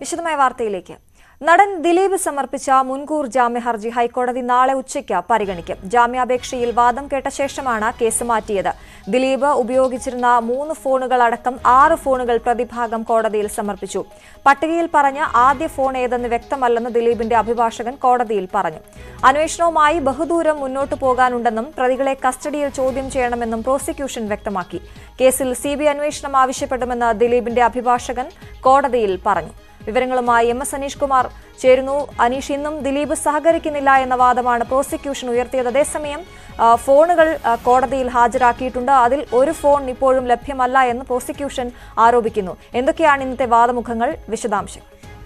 വിശദമായ വാർത്തയിലേക്ക് നടൻ ദിലീപ് സമർപ്പിച്ച മുൻകൂർ ജാമ്യ ഹർജി ഹൈക്കോടതി നാളെ ഉച്ചയ്ക്ക് പരിഗണിക്കും ജാമ്യാപേക്ഷയിൽ വാദം കേട്ട ശേഷമാണ് കേസ് മാറ്റിയത് ദിലീപ് ഉപയോഗിച്ചിരുന്ന മൂന്ന് ഫോണുകൾ അടക്കം ആറ് ഫോണുകൾ പ്രതിഭാഗം കോടതിയിൽ സമർപ്പിച്ചു പട്ടികയിൽ പറഞ്ഞ ആദ്യ ഫോൺ ഏതെന്ന് വ്യക്തമല്ലെന്ന് ദിലീപിന്റെ അഭിഭാഷകൻ കോടതിയിൽ പറഞ്ഞു അന്വേഷണവുമായി ബഹുദൂരം മുന്നോട്ടു പോകാനുണ്ടെന്നും പ്രതികളെ കസ്റ്റഡിയിൽ ചോദ്യം ചെയ്യണമെന്നും പ്രോസിക്യൂഷൻ വ്യക്തമാക്കി കേസിൽ സിബിഐ അന്വേഷണം ആവശ്യപ്പെടുമെന്ന് ദിലീപിന്റെ അഭിഭാഷകൻ കോടതിയിൽ പറഞ്ഞു വിവരങ്ങളുമായി എം എസ് അനീഷ് കുമാർ ചേരുന്നു അനീഷ് ഇന്നും ദിലീപ് സഹകരിക്കുന്നില്ല എന്ന വാദമാണ് പ്രോസിക്യൂഷൻ ഉയർത്തിയത് അതേസമയം ആ, ഫോണുകൾ ആ, കോടതിയിൽ ഹാജരാക്കിയിട്ടുണ്ട് അതിൽ ഒരു ഫോൺ ഇപ്പോഴും ലഭ്യമല്ല എന്ന് പ്രോസിക്യൂഷൻ ആരോപിക്കുന്നു എന്തൊക്കെയാണ് ഇന്നത്തെ വാദമുഖങ്ങൾ വിശദാംശങ്ങൾ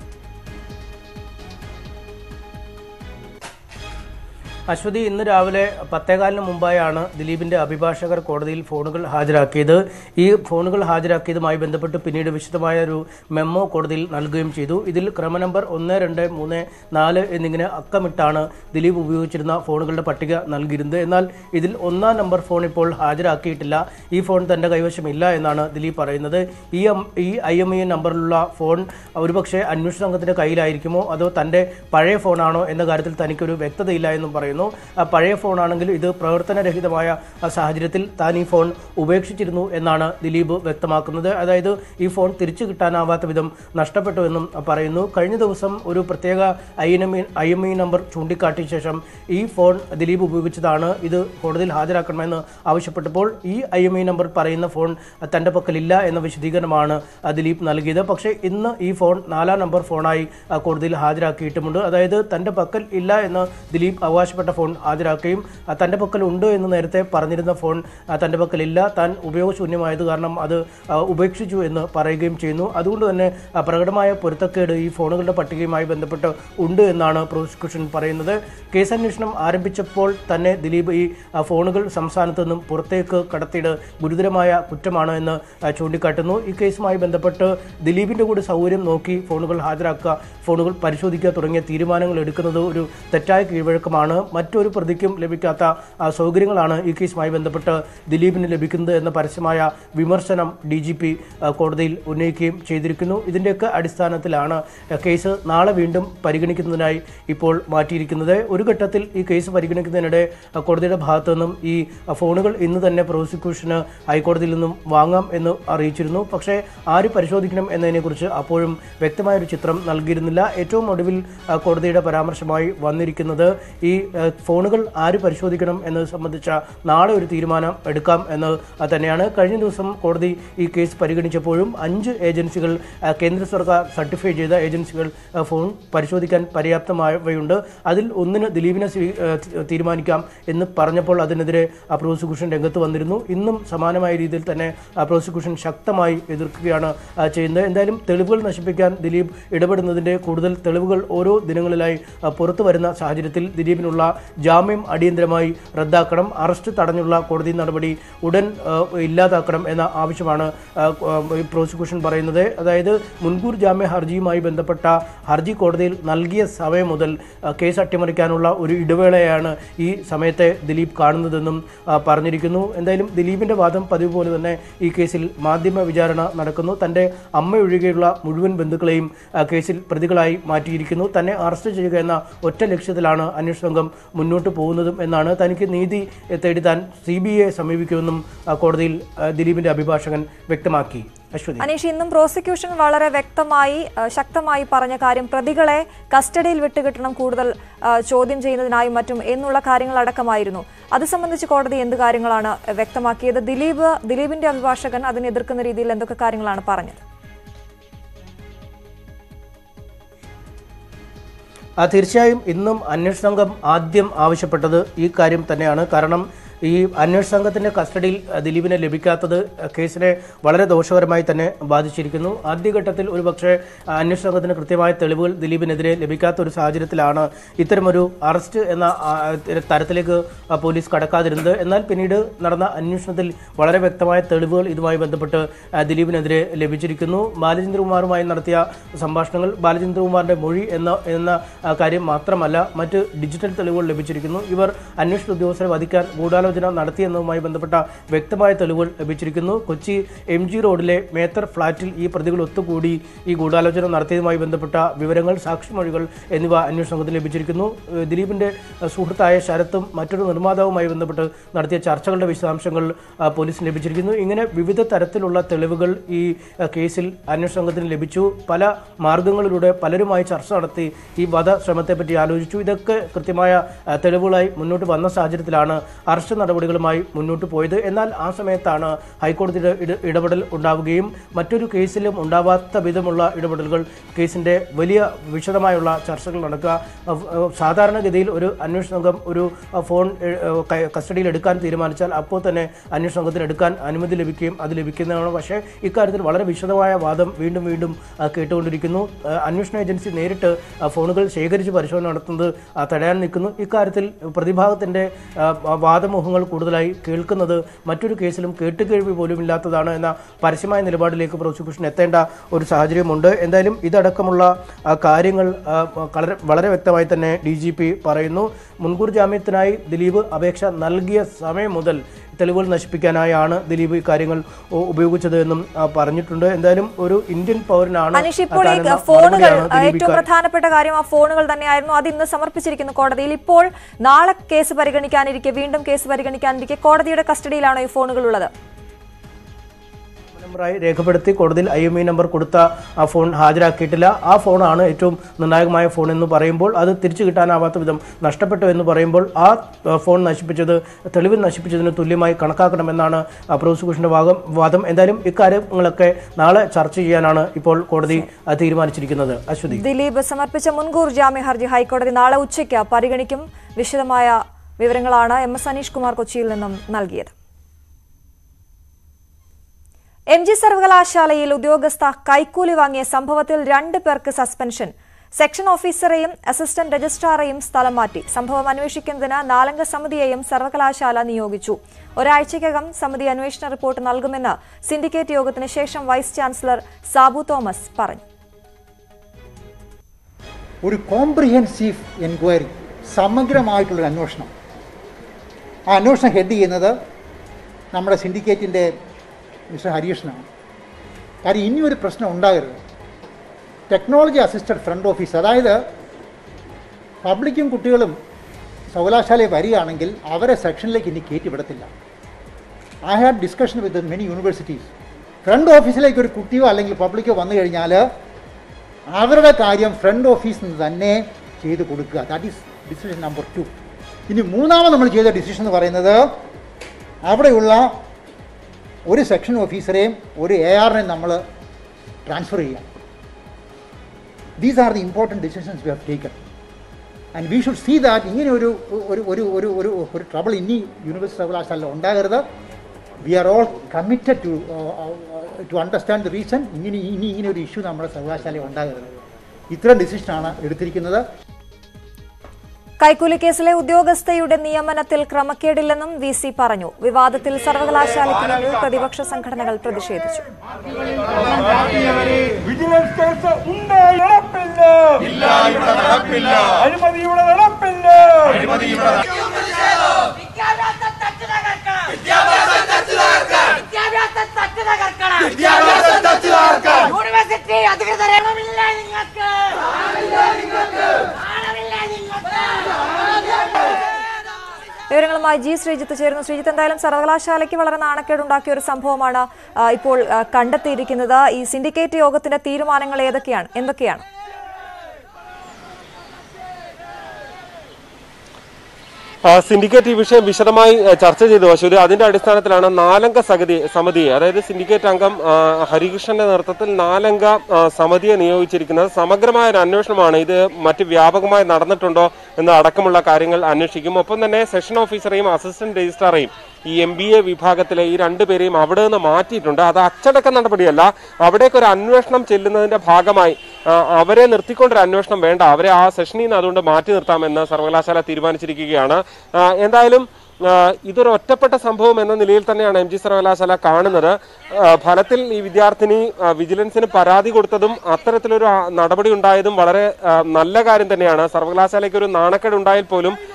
അശ്വതി ഇന്ന് രാവിലെ പത്തേകാലിന് മുമ്പായാണ് ദിലീപിന്റെ അഭിഭാഷകർ കോടതിയിൽ ഫോണുകൾ ഹാജരാക്കിയത് ഈ ഫോണുകൾ ഹാജരാക്കിയതുമായി ബന്ധപ്പെട്ട് പിന്നീട് വിശദമായ ഒരു മെമ്മോ കോടതിയിൽ നൽകുകയും ചെയ്തു ഇതിൽ ക്രമ നമ്പർ ഒന്ന് രണ്ട് മൂന്ന് നാല് എന്നിങ്ങനെ അക്കമിട്ടാണ് ദിലീപ് ഉപയോഗിച്ചിരുന്ന ഫോണുകളുടെ പട്ടിക നൽകിയിരുന്നത് എന്നാൽ ഇതിൽ ഒന്നാം നമ്പർ ഫോൺ ഇപ്പോൾ ഹാജരാക്കിയിട്ടില്ല ഈ ഫോൺ തന്റെ കൈവശമില്ല എന്നാണ് ദിലീപ് പറയുന്നത് ഈ എം- ഈ ഐ എം ഐ നമ്പറിലുള്ള ഫോൺ ഒരുപക്ഷെ അന്വേഷണ സംഘത്തിന്റെ കയ്യിലായിരിക്കുമോ അതോ തന്റെ പഴയ ഫോണാണോ എന്ന കാര്യത്തിൽ തനിക്കൊരു വ്യക്തതയില്ല എന്നും പറയുന്നു ആ പഴയ ഫോണാണെങ്കിൽ ഇത് പ്രവർത്തനരഹിതമായ ആ സാഹചര്യത്തിൽ താൻ ഈ ഫോൺ ഉപേക്ഷിച്ചിരുന്നു എന്നാണ് ദിലീപ് വ്യക്തമാക്കുന്നത് അതായത് ഈ ഫോൺ തിരിച്ചു കിട്ടാനാവാത്ത വിധം നഷ്ടപ്പെട്ടു എന്നും പറയുന്നു കഴിഞ്ഞ ദിവസം ഒരു പ്രത്യേക I M I M I number ചൂണ്ടിക്കാട്ടിയ ശേഷം ഈ ഫോൺ ദിലീപ് ഉപയോഗിച്ചതാണ് ഇത് കോടതിയിൽ ഹാജരാക്കണമെന്ന് ആവശ്യപ്പെട്ടപ്പോൾ ഈ ഐ എം ഐ നമ്പർ പറയുന്ന ഫോൺ തൻ്റെ പക്കലില്ല എന്ന വിശദീകരണമാണ് ആ, ദിലീപ് നൽകിയത് പക്ഷേ ഇന്ന് ഈ ഫോൺ നാലാം നമ്പർ ഫോണായി ആ, കോടതിയിൽ ഹാജരാക്കിയിട്ടുമുണ്ട് അതായത് തൻ്റെ പക്കൽ ഇല്ല എന്ന് ദിലീപ് അവകാശപ്പെട്ട ഫോൺ ഹാജരാക്കുകയും ആ, തൻ്റെ പക്കൽ ഉണ്ട് എന്ന് നേരത്തെ പറഞ്ഞിരുന്ന ഫോൺ ആ, തൻ്റെ പക്കലില്ല താൻ ഉപയോഗശൂന്യമായത് കാരണം അത് ആ, ഉപേക്ഷിച്ചു എന്ന് പറയുകയും ചെയ്യുന്നു അതുകൊണ്ട് തന്നെ ആ, പ്രകടമായ പൊരുത്തക്കേട് ഈ ഫോണുകളുടെ പട്ടികയുമായി ബന്ധപ്പെട്ട് ഉണ്ട് എന്നാണ് പ്രോസിക്യൂഷൻ പറയുന്നത് കേസന്വേഷണം ആരംഭിച്ചപ്പോൾ തന്നെ ദിലീപ് ഈ ആ, ഫോണുകൾ സംസ്ഥാനത്ത് നിന്നും പുറത്തേക്ക് കടത്തിയത് ഗുരുതരമായ കുറ്റമാണ് എന്ന് ആ, ചൂണ്ടിക്കാട്ടുന്നു ഈ കേസുമായി ബന്ധപ്പെട്ട് ദിലീപിൻ്റെ കൂടി സൗകര്യം നോക്കി ഫോണുകൾ ഹാജരാക്കുക ഫോണുകൾ പരിശോധിക്കുക തുടങ്ങിയ തീരുമാനങ്ങൾ എടുക്കുന്നത് ഒരു തെറ്റായ കീഴ്വഴക്കമാണ് മറ്റൊരു പ്രതിക്കും ലഭിക്കാത്ത ആ, സൗകര്യങ്ങളാണ് ഈ കേസുമായി ബന്ധപ്പെട്ട് ദിലീപിന് ലഭിക്കുന്നത് എന്ന പരസ്യമായ വിമർശനം ഡി ജി പി കോടതിയിൽ ഉന്നയിക്കുകയും ചെയ്തിരിക്കുന്നു ഇതിൻ്റെയൊക്കെ അടിസ്ഥാനത്തിലാണ് ആ, കേസ് നാളെ വീണ്ടും പരിഗണിക്കുന്നതിനായി ഇപ്പോൾ മാറ്റിയിരിക്കുന്നത് ഒരു ഘട്ടത്തിൽ ഈ കേസ് പരിഗണിക്കുന്നതിനിടെ ആ, കോടതിയുടെ ഭാഗത്തു നിന്നും ഈ ആ, ഫോണുകൾ ഇന്ന് തന്നെ പ്രോസിക്യൂഷന് ഹൈക്കോടതിയിൽ നിന്നും വാങ്ങാം എന്ന് അറിയിച്ചിരുന്നു പക്ഷേ ആര് പരിശോധിക്കണം എന്നതിനെക്കുറിച്ച് അപ്പോഴും വ്യക്തമായൊരു ചിത്രം നൽകിയിരുന്നില്ല ഏറ്റവും ഒടുവിൽ ആ, കോടതിയുടെ പരാമർശമായി വന്നിരിക്കുന്നത് ഈ ആ, ഫോണുകൾ ആര് പരിശോധിക്കണം എന്നത് സംബന്ധിച്ച നാളെ ഒരു തീരുമാനം എടുക്കാം എന്ന് ആ, തന്നെയാണ് കഴിഞ്ഞ ദിവസം കോടതി ഈ കേസ് പരിഗണിച്ചപ്പോഴും അഞ്ച് ഏജൻസികൾ ആ, കേന്ദ്ര സർക്കാർ സർട്ടിഫൈ ചെയ്ത ഏജൻസികൾ ആ, ഫോൺ പരിശോധിക്കാൻ പര്യാപ്തമായവയുണ്ട് അതിൽ ഒന്നിന് ദിലീപിനെ സ്വീ- ആ, തി- തീരുമാനിക്കാം എന്ന് പറഞ്ഞപ്പോൾ അതിനെതിരെ ആ പ്രോസിക്യൂഷൻ രംഗത്ത് വന്നിരുന്നു ഇന്നും സമാനമായ രീതിയിൽ തന്നെ ആ പ്രോസിക്യൂഷൻ ശക്തമായി എതിർക്കുകയാണ് ആ, ചെയ്യുന്നത് എന്തായാലും തെളിവുകൾ നശിപ്പിക്കാൻ ദിലീപ് ഇടപെടുന്നതിൻ്റെ കൂടുതൽ തെളിവുകൾ ഓരോ ദിനങ്ങളിലായി ആ, പുറത്തു വരുന്ന സാഹചര്യത്തിൽ ദിലീപിനുള്ള ജാമ്യം അടിയന്തരമായി റദ്ദാക്കണം അറസ്റ്റ് തടഞ്ഞുള്ള കോടതി നടപടി ഉടൻ ആ, ഇല്ലാതാക്കണം എന്ന ആവശ്യമാണ് ആ, ആ, ഈ പ്രോസിക്യൂഷൻ പറയുന്നത് അതായത് മുൻകൂർ ജാമ്യ ഹർജിയുമായി ബന്ധപ്പെട്ട ഹർജി കോടതിയിൽ നൽകിയ സമയം മുതൽ ആ, കേസ് അട്ടിമറിക്കാനുള്ള ഒരു ഇടവേളയാണ് ഈ സമയത്തെ ദിലീപ് കാണുന്നതെന്നും ആ, പറഞ്ഞിരിക്കുന്നു എന്തായാലും ദിലീപിന്റെ വാദം പതിവ് പോലെ തന്നെ ഈ കേസിൽ മാധ്യമ വിചാരണ നടക്കുന്നു തൻ്റെ അമ്മ ഒഴികെയുള്ള മുഴുവൻ ബന്ധുക്കളെയും ആ, കേസിൽ പ്രതികളായി മാറ്റിയിരിക്കുന്നു തന്നെ അറസ്റ്റ് ചെയ്യുക എന്ന ഒറ്റ ലക്ഷ്യത്തിലാണ് അന്വേഷണ സംഘം മുന്നോട്ട് പോകുന്നതും എന്നാണ് തനിക്ക് നീതി എ, തേടി താൻ സി ബി ഐയെ സമീപിക്കുമെന്നും ആ, കോടതിയിൽ ആ, ദിലീപിന്റെ അഭിഭാഷകൻ വ്യക്തമാക്കി അശ്വതി അനീഷ് ഇന്നും പ്രോസിക്യൂഷൻ വളരെ വ്യക്തമായി ആ, ശക്തമായി പറഞ്ഞ കാര്യം പ്രതികളെ കസ്റ്റഡിയിൽ വിട്ടുകിട്ടണം കൂടുതൽ ആ, ചോദ്യം ചെയ്യുന്നതിനായും മറ്റും എന്നുള്ള കാര്യങ്ങൾ അടക്കമായിരുന്നു അത് സംബന്ധിച്ച് കോടതി എന്ത് കാര്യങ്ങളാണ് വ്യക്തമാക്കിയത് ദിലീപ് ദിലീപിന്റെ അഭിഭാഷകൻ അതിനെ എതിർക്കുന്ന രീതിയിൽ എന്തൊക്കെ കാര്യങ്ങളാണ് പറഞ്ഞത് ആ തീർച്ചയായും ഇന്നും അന്വേഷണ സംഘം ആദ്യം ആവശ്യപ്പെട്ടത് ഈ കാര്യം തന്നെയാണ് കാരണം ഈ അന്വേഷണ സംഘത്തിന്റെ കസ്റ്റഡിയിൽ അഹ്, ദിലീപിനെ ലഭിക്കാത്തത് അഹ്, കേസിനെ വളരെ ദോഷകരമായി തന്നെ ബാധിച്ചിരിക്കുന്നു ആദ്യഘട്ടത്തിൽ ഒരുപക്ഷെ അഹ്, അന്വേഷണ സംഘത്തിന് കൃത്യമായ തെളിവുകൾ ദിലീപിനെതിരെ ലഭിക്കാത്ത ഒരു സാഹചര്യത്തിലാണ് ഇത്തരമൊരു അറസ്റ്റ് എന്ന ആ, തരത്തിലേക്ക് ആ, പോലീസ് കടക്കാതിരുന്നത് എന്നാൽ പിന്നീട് നടന്ന അന്വേഷണത്തിൽ വളരെ വ്യക്തമായ തെളിവുകൾ ഇതുമായി ബന്ധപ്പെട്ട് ആ, ദിലീപിനെതിരെ ലഭിച്ചിരിക്കുന്നു ബാലചന്ദ്രകുമാറുമായി നടത്തിയ സംഭാഷണങ്ങൾ ബാലചന്ദ്രകുമാറിന്റെ മൊഴി എന്ന എന്ന ആ, കാര്യം മാത്രമല്ല മറ്റ് ഡിജിറ്റൽ തെളിവുകൾ ലഭിച്ചിരിക്കുന്നു ഇവർ അന്വേഷണ ഉദ്യോഗസ്ഥരെ വധിക്കാൻ ഗൂഢാലോചന ഗൂഢാലോചന നടത്തിയെന്നതുമായി ബന്ധപ്പെട്ട വ്യക്തമായ തെളിവുകൾ ലഭിച്ചിരിക്കുന്നു കൊച്ചി എം ജി റോഡിലെ മേത്തർ ഫ്ളാറ്റിൽ ഈ പ്രതികൾ ഒത്തുകൂടി ഈ ഗൂഢാലോചന നടത്തിയതുമായി ബന്ധപ്പെട്ട വിവരങ്ങൾ സാക്ഷിമൊഴികൾ എന്നിവ അന്വേഷണ സംഘത്തിന് ലഭിച്ചിരിക്കുന്നു ഏഹ് ദിലീപിന്റെ ഏഹ് സുഹൃത്തായ ശരത്തും മറ്റൊരു നിർമ്മാതാവുമായി ബന്ധപ്പെട്ട് നടത്തിയ ചർച്ചകളുടെ വിശദാംശങ്ങൾ ആ, പോലീസിന് ലഭിച്ചിരിക്കുന്നു ഇങ്ങനെ വിവിധ തരത്തിലുള്ള തെളിവുകൾ ഈ ആ, കേസിൽ അന്വേഷണ സംഘത്തിന് ലഭിച്ചു പല മാർഗങ്ങളിലൂടെ പലരുമായി ചർച്ച നടത്തി ഈ വധശ്രമത്തെപ്പറ്റി ആലോചിച്ചു ഇതൊക്കെ കൃത്യമായ ആ, തെളിവുകളായി മുന്നോട്ട് വന്ന സാഹചര്യത്തിലാണ് അറസ്റ്റ് നടപടികളുമായി മുന്നോട്ട് പോയത് എന്നാൽ ആ സമയത്താണ് ഹൈക്കോടതിയുടെ ഇട- ഇടപെടൽ ഉണ്ടാവുകയും മറ്റൊരു കേസിലും ഉണ്ടാവാത്ത വിധമുള്ള ഇടപെടലുകൾ കേസിന്റെ വലിയ വിശദമായുള്ള ചർച്ചകൾ നടക്കുക അഹ് അഹ് സാധാരണഗതിയിൽ ഒരു അന്വേഷണ സംഘം ഒരു അഹ് ഫോൺ എ- അഹ് ക- കസ്റ്റഡിയിൽ എടുക്കാൻ തീരുമാനിച്ചാൽ അപ്പോൾ തന്നെ അന്വേഷണ സംഘത്തിന് എടുക്കാൻ അനുമതി ലഭിക്കുകയും അത് ലഭിക്കുന്നതാണ് പക്ഷേ ഇക്കാര്യത്തിൽ വളരെ വിശദമായ വാദം വീണ്ടും വീണ്ടും അഹ് കേട്ടുകൊണ്ടിരിക്കുന്നു അഹ് അന്വേഷണ ഏജൻസി നേരിട്ട് അഹ് ഫോണുകൾ ശേഖരിച്ച് പരിശോധന നടത്തുന്നത് അഹ് തടയാൻ നിൽക്കുന്നു ഇക്കാര്യത്തിൽ പ്രതിഭാഗത്തിന്റെ അഹ് വാദമുഖങ്ങൾ കൂടുതലായി കേൾക്കുന്നത് മറ്റൊരു കേസിലും കേട്ടുകേഴ്വി പോലും ഇല്ലാത്തതാണ് എന്ന പരസ്യമായ നിലപാടിലേക്ക് പ്രോസിക്യൂഷൻ എത്തേണ്ട ഒരു സാഹചര്യമുണ്ട് എന്തായാലും ഇതടക്കമുള്ള ആ, കാര്യങ്ങൾ ആ, വളരെ വളരെ വ്യക്തമായി തന്നെ ഡി ജി പി പറയുന്നു മുൻകൂർ ജാമ്യത്തിനായി ദിലീപ് അപേക്ഷ നൽകിയ സമയം മുതൽ തെളിവുകൾ നശിപ്പിക്കാനായാണ് ദിലീപ് ഈ കാര്യങ്ങൾ ഉ- ഉപയോഗിച്ചത് എന്നും ആ, പറഞ്ഞിട്ടുണ്ട് എന്തായാലും ഒരു ഇന്ത്യൻ പൗരനാണ് അനീഷ് ഇപ്പോൾ ഈ താനെന്ന ഫോണുകൾ മറുപടിയാണ് ദിലീപ് ഏറ്റവും പ്രധാനപ്പെട്ട കാര്യം ആ ഫോണുകൾ തന്നെയായിരുന്നു അത് ഇന്ന് സമർപ്പിച്ചിരിക്കുന്നു കോടതിയിൽ ഇപ്പോൾ നാളെ കേസ് പരിഗണിക്കാനിരിക്കെ വീണ്ടും കേസ് പരിഗണിക്കാനിരിക്കെ കോടതിയുടെ കസ്റ്റഡിയിലാണോ ഈ ഫോണുകൾ ഉള്ളത് നമ്പറായി രേഖപ്പെടുത്തി കോടതിയിൽ ഐ എം ഇ നമ്പർ കൊടുത്ത ആ ഫോൺ ഹാജരാക്കിയിട്ടില്ല ആ ഫോണാണ് ഏറ്റവും നിർണായകമായ ഫോൺ എന്ന് പറയുമ്പോൾ അത് തിരിച്ചു കിട്ടാനാവാത്ത വിധം നഷ്ടപ്പെട്ടു എന്ന് പറയുമ്പോൾ ആ ആ, ഫോൺ നശിപ്പിച്ചത് തെളിവ് നശിപ്പിച്ചതിന് തുല്യമായി കണക്കാക്കണമെന്നാണ് ആ, പ്രോസിക്യൂഷന്റെ വാദം വാദം എന്തായാലും ഇക്കാര്യങ്ങളൊക്കെ നാളെ ചർച്ച ചെയ്യാനാണ് ഇപ്പോൾ കോടതി ആ, തീരുമാനിച്ചിരിക്കുന്നത് അശ്വതി ദിലീപ് സമർപ്പിച്ച മുൻകൂർ ജാമ്യ ഹർജി ഹൈക്കോടതി നാളെ ഉച്ചയ്ക്ക് പരിഗണിക്കും വിശദമായ വിവരങ്ങളാണ് എം എസ് അനീഷ് കുമാർ കൊച്ചിയിൽ നിന്നും നൽകിയത് എം ജി സർവകലാശാലയിൽ ഉദ്യോഗസ്ഥ കൈക്കൂലി വാങ്ങിയ സംഭവത്തിൽ രണ്ട് പേർക്ക് സസ്പെൻഷൻ സെക്ഷൻ ഓഫീസറെയും അസിസ്റ്റന്റ് രജിസ്ട്രാറെയും സ്ഥലം മാറ്റി സംഭവം അന്വേഷിക്കുന്നതിന് നാലംഗ സമിതിയെയും സർവകലാശാല നിയോഗിച്ചു ഒരാഴ്ചയ്ക്കകം സമിതി അന്വേഷണ റിപ്പോർട്ട് നൽകുമെന്ന് സിൻഡിക്കേറ്റ് യോഗത്തിന് ശേഷം വൈസ് ചാൻസലർ സാബു തോമസ് പറഞ്ഞു ഒരു കോംപ്രിഹെൻസീവ് എൻക്വയറി സമഗ്രമായിട്ടുള്ളൊരു അന്വേഷണം ആ അന്വേഷണം ഹെഡ് ചെയ്യുന്നത് നമ്മുടെ സിൻഡിക്കേറ്റിൻ്റെ മിസ്റ്റർ ഹരീഷനാണ് കാര്യം ഇനിയൊരു പ്രശ്നം ഉണ്ടാകരുത് ടെക്നോളജി അസിസ്റ്റഡ് ഫ്രണ്ട് ഓഫീസ് അതായത് പബ്ലിക്കും കുട്ടികളും സർവകലാശാലയിൽ വരികയാണെങ്കിൽ അവരെ സെക്ഷനിലേക്ക് ഇനി കയറ്റി വിടത്തില്ല I had discussion with many universities front ഓഫീസിലേക്ക് ഒരു കുട്ടിയോ അല്ലെങ്കിൽ പബ്ലിക്കോ വന്നു കഴിഞ്ഞാൽ അവരുടെ കാര്യം ഫ്രണ്ട് ഓഫീസിൽ നിന്ന് തന്നെ ചെയ്ത് കൊടുക്കുക that is decision number two ഇനി മൂന്നാമത് നമ്മൾ ചെയ്ത ഡിസിഷൻ എന്ന് പറയുന്നത് അവിടെയുള്ള ഒരു സെക്ഷൻ ഓഫീസറെയും ഒരു എ ആറിനെയും നമ്മൾ ട്രാൻസ്ഫർ ചെയ്യാം these are the important decisions we have taken and we should see that ഇങ്ങനെ ഒരു ഒരു ഒരു ഒരു ഒരു ഒരു ട്രബിൾ ഇനി യൂണിവേഴ്സിറ്റി സർവകലാശാല ഉണ്ടാകരുത് we are all committed to to understand the reason ഇങ്ങനെ ഇനി ഇങ്ങനെ ഒരു ഇഷ്യൂ നമ്മുടെ സർവകലാശാലയിൽ ഉണ്ടാകരുത് ഇത്തരം ഡിസിഷനാണ് എടുത്തിരിക്കുന്നത് കൈക്കൂലി കേസിലെ ഉദ്യോഗസ്ഥയുടെ നിയമനത്തിൽ ക്രമക്കേടില്ലെന്നും വി സി പറഞ്ഞു വിവാദത്തിൽ സർവകലാശാലയ്ക്ക് മുന്നിൽ പ്രതിപക്ഷ സംഘടനകൾ പ്രതിഷേധിച്ചു വിജിലൻസ് കേസ് ഉണ്ട് നടപ്പില്ല ഇല്ല ഇവിടെ നടപ്പില്ല അഴിമതി ഇവിടെ നടപ്പില്ല അഴിമതി ഇവിടെ വിദ്യാഭ്യാസ തച്ച് തകർക്കണം വിദ്യാഭ്യാസ തച്ച് തകർക്കണം വിദ്യാഭ്യാസ തച്ച് തകർക്കണം യൂണിവേഴ്സിറ്റി അധികൃതരെ ആണമില്ല നിങ്ങൾക്ക് ആണമില്ല നിങ്ങൾക്ക് വിവരങ്ങളുമായി ജി ശ്രീജിത്ത് ചേരുന്നു ശ്രീജിത്ത് എന്തായാലും സർവകലാശാലയ്ക്ക് വളരെ നാണക്കേടുണ്ടാക്കിയ ഒരു സംഭവമാണ് ആ, ഇപ്പോൾ ആ, കണ്ടെത്തിയിരിക്കുന്നത് ഈ സിൻഡിക്കേറ്റ് യോഗത്തിന്റെ തീരുമാനങ്ങൾ ഏതൊക്കെയാണ് എന്തൊക്കെയാണ് ആ, സിൻഡിക്കേറ്റ് ഈ വിഷയം വിശദമായി ആ, ചർച്ച ചെയ്തു അശ്വതി അതിന്റെ അടിസ്ഥാനത്തിലാണ് നാലംഗ സമിതി സമിതിയെ അതായത് സിൻഡിക്കേറ്റ് അംഗം ആ, ഹരികൃഷ്ണന്റെ നേതൃത്വത്തിൽ നാലംഗ ആ, സമിതിയെ നിയോഗിച്ചിരിക്കുന്നത് സമഗ്രമായ ഒരു അന്വേഷണമാണ് ഇത് മറ്റ് വ്യാപകമായി നടന്നിട്ടുണ്ടോ എന്ന അടക്കമുള്ള കാര്യങ്ങൾ അന്വേഷിക്കും ഒപ്പം തന്നെ സെഷൻ ഓഫീസറെയും അസിസ്റ്റന്റ് രജിസ്ട്രാറെയും ഈ എം ബി എ വിഭാഗത്തിലെ ഈ രണ്ടുപേരെയും അവിടെ നിന്ന് മാറ്റിയിട്ടുണ്ട് അത് അച്ചടക്ക നടപടിയല്ല അവിടേക്ക് ഒരു അന്വേഷണം ചെല്ലുന്നതിന്റെ ഭാഗമായി ആ, അവരെ നിർത്തിക്കൊണ്ടൊരു അന്വേഷണം വേണ്ട അവരെ ആ സെഷനിൽ നിന്ന് അതുകൊണ്ട് മാറ്റി നിർത്താമെന്ന് സർവകലാശാല തീരുമാനിച്ചിരിക്കുകയാണ് ആ, എന്തായാലും ആ, ഇതൊരു ഒറ്റപ്പെട്ട സംഭവം എന്ന നിലയിൽ തന്നെയാണ് എം ജി സർവകലാശാല കാണുന്നത് ആ, ഫലത്തിൽ ഈ വിദ്യാർത്ഥിനി ആ, വിജിലൻസിന് പരാതി കൊടുത്തതും അത്തരത്തിലൊരു ആ, നടപടി ഉണ്ടായതും വളരെ ആ, നല്ല കാര്യം തന്നെയാണ് സർവകലാശാലയ്ക്ക് ഒരു നാണക്കേട് ഉണ്ടായാൽ പോലും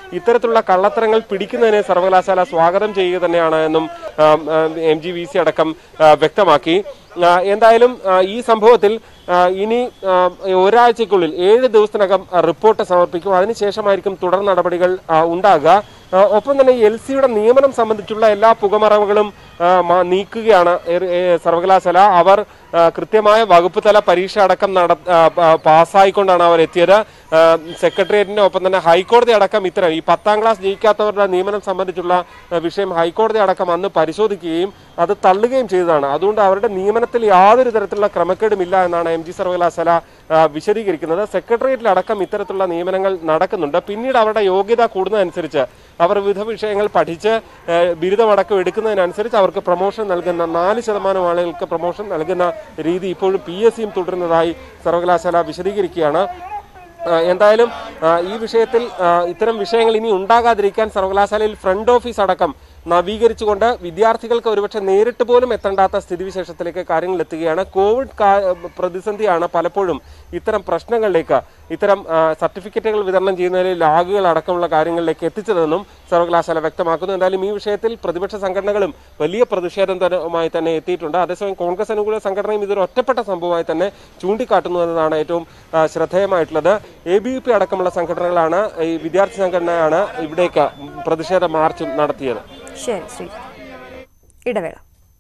ഇത്തരത്തിലുള്ള കള്ളത്തരങ്ങൾ പിടിക്കുന്നതിനെ സർവകലാശാല സ്വാഗതം ചെയ്യുക തന്നെയാണ് എന്നും എം ജി വി സി അടക്കം ആ, വ്യക്തമാക്കി ആ, എന്തായാലും ആ, ഈ സംഭവത്തിൽ ആ, ഇനി ആ, ഒരാഴ്ചയ്ക്കുള്ളിൽ ഏഴ് ദിവസത്തിനകം ആ, റിപ്പോർട്ട് സമർപ്പിക്കും അതിനുശേഷമായിരിക്കും തുടർ നടപടികൾ ആ, ഉണ്ടാകുക ആ, ഒപ്പം തന്നെ എൽ സിയുടെ നിയമനം സംബന്ധിച്ചുള്ള എല്ലാ പുകമറവുകളും ആ, മ- നീക്കുകയാണ് ഏ- ഏ- സർവകലാശാല അവർ ആ, കൃത്യമായ വകുപ്പ് തല പരീക്ഷ അടക്കം നട ആ, പ- പാസ്സായിക്കൊണ്ടാണ് അവർ എത്തിയത് ആ, സെക്രട്ടേറിയറ്റിന്റെ ഒപ്പം തന്നെ ഹൈക്കോടതി അടക്കം ഇത്തരം ഈ പത്താം ക്ലാസ് ജയിക്കാത്തവരുടെ നിയമനം സംബന്ധിച്ചുള്ള ആ, വിഷയം ഹൈക്കോടതി അടക്കം അന്ന് പരിശോധിക്കുകയും അത് തള്ളുകയും ചെയ്തതാണ് അതുകൊണ്ട് അവരുടെ നിയമനത്തിൽ യാതൊരു തരത്തിലുള്ള ക്രമക്കേടുമില്ല എന്നാണ് എം ജി സർവകലാശാല ആ, വിശദീകരിക്കുന്നത് സെക്രട്ടേറിയറ്റിൽ അടക്കം ഇത്തരത്തിലുള്ള നിയമനങ്ങൾ നടക്കുന്നുണ്ട് പിന്നീട് അവരുടെ യോഗ്യത കൂടുന്നതനുസരിച്ച് അവർ വിവിധ വിഷയങ്ങൾ പഠിച്ച് ആ, ബിരുദമടക്കം എടുക്കുന്നതിനനുസരിച്ച് അവർക്ക് പ്രൊമോഷൻ നൽകുന്ന നാല് ശതമാനം ആളുകൾക്ക് പ്രൊമോഷൻ നൽകുന്ന രീതി ഇപ്പോഴും പി എസ് സിയും തുടരുന്നതായി സർവകലാശാല വിശദീകരിക്കുകയാണ് ആ, എന്തായാലും ആ, ഈ വിഷയത്തിൽ ആ, ഇത്തരം വിഷയങ്ങൾ ഇനി ഉണ്ടാകാതിരിക്കാൻ സർവകലാശാലയിൽ ഫ്രണ്ട് ഓഫീസ് അടക്കം നവീകരിച്ചുകൊണ്ട് വിദ്യാർത്ഥികൾക്ക് ഒരുപക്ഷെ നേരിട്ട് പോലും എത്തേണ്ടാത്ത സ്ഥിതിവിശേഷത്തിലേക്ക് കാര്യങ്ങൾ എത്തുകയാണ് കോവിഡ് കാ- പ്രതിസന്ധിയാണ് പലപ്പോഴും ഇത്തരം പ്രശ്നങ്ങളിലേക്ക് ഇത്തരം ആ, സർട്ടിഫിക്കറ്റുകൾ വിതരണം ചെയ്യുന്നതിൽ ലാഗുകൾ അടക്കമുള്ള കാര്യങ്ങളിലേക്ക് എത്തിച്ചതെന്നും സർവകലാശാല വ്യക്തമാക്കുന്നു എന്തായാലും ഈ വിഷയത്തിൽ പ്രതിപക്ഷ സംഘടനകളും വലിയ പ്രതിഷേധവുമായി തന്നെ എത്തിയിട്ടുണ്ട് അതേസമയം കോൺഗ്രസ് അനുകൂല സംഘടനയും ഇതൊരു ഒറ്റപ്പെട്ട സംഭവമായി തന്നെ ചൂണ്ടിക്കാട്ടുന്നു എന്നതാണ് ഏറ്റവും ആ, ശ്രദ്ധേയമായിട്ടുള്ളത് എ ബി വി പി അടക്കമുള്ള സംഘടനകളാണ് ഈ വിദ്യാർത്ഥി സംഘടനയാണ് ഇവിടേക്ക് പ്രതിഷേധ മാർച്ചും നടത്തിയത് ശരി ശ്രീ ഇടവേള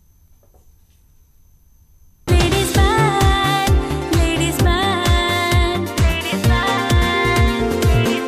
Ladies man, ladies man, ladies man, ladies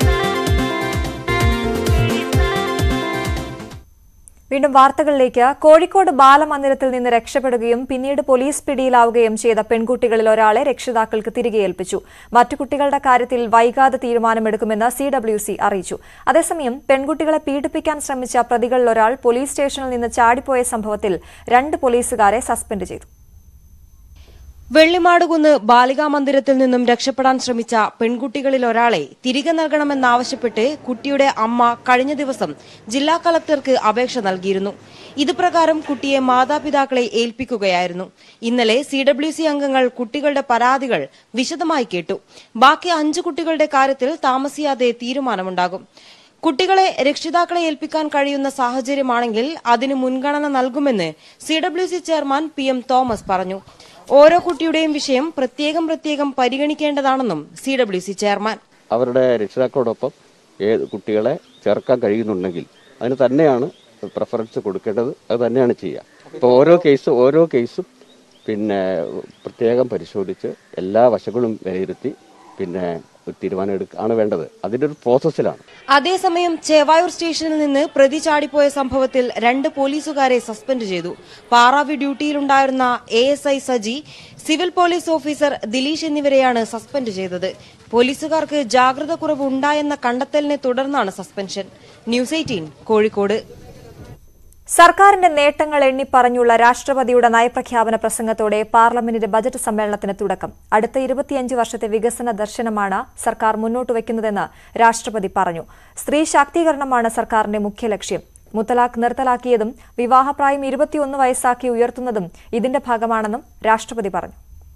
man, ladies man. വീണ്ടും വാർത്തകളിലേക്ക് കോഴിക്കോട് ബാലമന്ദിരത്തിൽ നിന്ന് രക്ഷപ്പെടുകയും പിന്നീട് പോലീസ് പിടിയിലാവുകയും ചെയ്ത പെൺകുട്ടികളിൽ ഒരാളെ രക്ഷിതാക്കൾക്ക് തിരികെ ഏൽപ്പിച്ചു മറ്റു കുട്ടികളുടെ കാര്യത്തിൽ വൈകാതെ തീരുമാനമെടുക്കുമെന്ന് സി ഡബ്ല്യു സി അറിയിച്ചു അതേസമയം പെൺകുട്ടികളെ പീഡിപ്പിക്കാൻ ശ്രമിച്ച പ്രതികളിൽ ഒരാൾ പോലീസ് സ്റ്റേഷനിൽ നിന്ന് ചാടിപ്പോയ സംഭവത്തിൽ രണ്ട് പോലീസുകാരെ സസ്പെൻഡ് ചെയ്തു വെള്ളിമാടുകുന്ന് ബാലികാ മന്ദിരത്തിൽ നിന്നും രക്ഷപ്പെടാൻ ശ്രമിച്ച പെൺകുട്ടികളിൽ ഒരാളെ തിരികെ നൽകണമെന്നാവശ്യപ്പെട്ട് കുട്ടിയുടെ അമ്മ കഴിഞ്ഞ ദിവസം ജില്ലാ കളക്ടർക്ക് അപേക്ഷ നൽകിയിരുന്നു ഇതുപ്രകാരം കുട്ടിയെ മാതാപിതാക്കളെ ഏൽപ്പിക്കുകയായിരുന്നു ഇന്നലെ സി ഡബ്ല്യു സി അംഗങ്ങൾ കുട്ടികളുടെ പരാതികൾ വിശദമായി കേട്ടു ബാക്കി അഞ്ചു കുട്ടികളുടെ കാര്യത്തിൽ താമസിയാതെ തീരുമാനമുണ്ടാകും കുട്ടികളെ രക്ഷിതാക്കളെ ഏൽപ്പിക്കാൻ കഴിയുന്ന സാഹചര്യമാണെങ്കിൽ അതിന് മുൻഗണന നൽകുമെന്ന് C W C chairman P M Thomas പറഞ്ഞു ഓരോ കുട്ടിയുടെയും വിഷയം പ്രത്യേകം പ്രത്യേകം പരിഗണിക്കേണ്ടതാണെന്നും സി ഡബ്ല്യു സി ചെയർമാൻ അവരുടെ രക്ഷിതാക്കളോടൊപ്പം ഏത് കുട്ടികളെ ചേർക്കാൻ കഴിയുന്നുണ്ടെങ്കിൽ അതിന് തന്നെയാണ് പ്രിഫറൻസ് കൊടുക്കേണ്ടത് അത് തന്നെയാണ് ചെയ്യുക ഇപ്പോൾ ഓരോ കേസ് ഓരോ കേസും പിന്നെ പ്രത്യേകം പരിശോധിച്ച് എല്ലാ വശങ്ങളും വിലയിരുത്തി പിന്നെ ഒരു തീരുമാനം എടുക്കുകയാണ് വേണ്ടത് അതിൻ്റെ ഒരു പ്രോസസ്സിലാണ് അതേസമയം ചേവായൂർ സ്റ്റേഷനിൽ നിന്ന് പ്രതി ചാടിപ്പോയ സംഭവത്തിൽ രണ്ട് പോലീസുകാരെ സസ്പെൻഡ് ചെയ്തു പാറാവി ഡ്യൂട്ടിയിലുണ്ടായിരുന്ന A S I Saji civil police officer Dileesh എന്നിവരെയാണ് സസ്പെൻഡ് ചെയ്തത് പോലീസുകാർക്ക് ജാഗ്രത കുറവ് ഉണ്ടായെന്ന കണ്ടെത്തലിനെ തുടർന്നാണ് സസ്പെൻഷൻ ന്യൂസ് എയ്റ്റീൻ കോഴിക്കോട് സർക്കാരിന്റെ നേട്ടങ്ങൾ എണ്ണിപ്പറഞ്ഞുള്ള രാഷ്ട്രപതിയുടെ നയപ്രഖ്യാപന പ്രസംഗത്തോടെ പാർലമെന്റിന്റെ ബജറ്റ് സമ്മേളനത്തിന് തുടക്കം അടുത്ത ഇരുപത്തിയഞ്ച് വർഷത്തെ വികസന ദർശനമാണ് സർക്കാർ മുന്നോട്ട് വയ്ക്കുന്നതെന്ന് രാഷ്ട്രപതി പറഞ്ഞു സ്ത്രീ ശാക്തീകരണമാണ് സർക്കാരിന്റെ മുഖ്യ ലക്ഷ്യം മുത്തലാഖ് നിർത്തലാക്കിയതും വിവാഹപ്രായം ഇരുപത്തിയൊന്ന് വയസ്സാക്കി ഉയർത്തുന്നതും ഇതിന്റെ ഭാഗമാണെന്നും രാഷ്ട്രപതി പറഞ്ഞു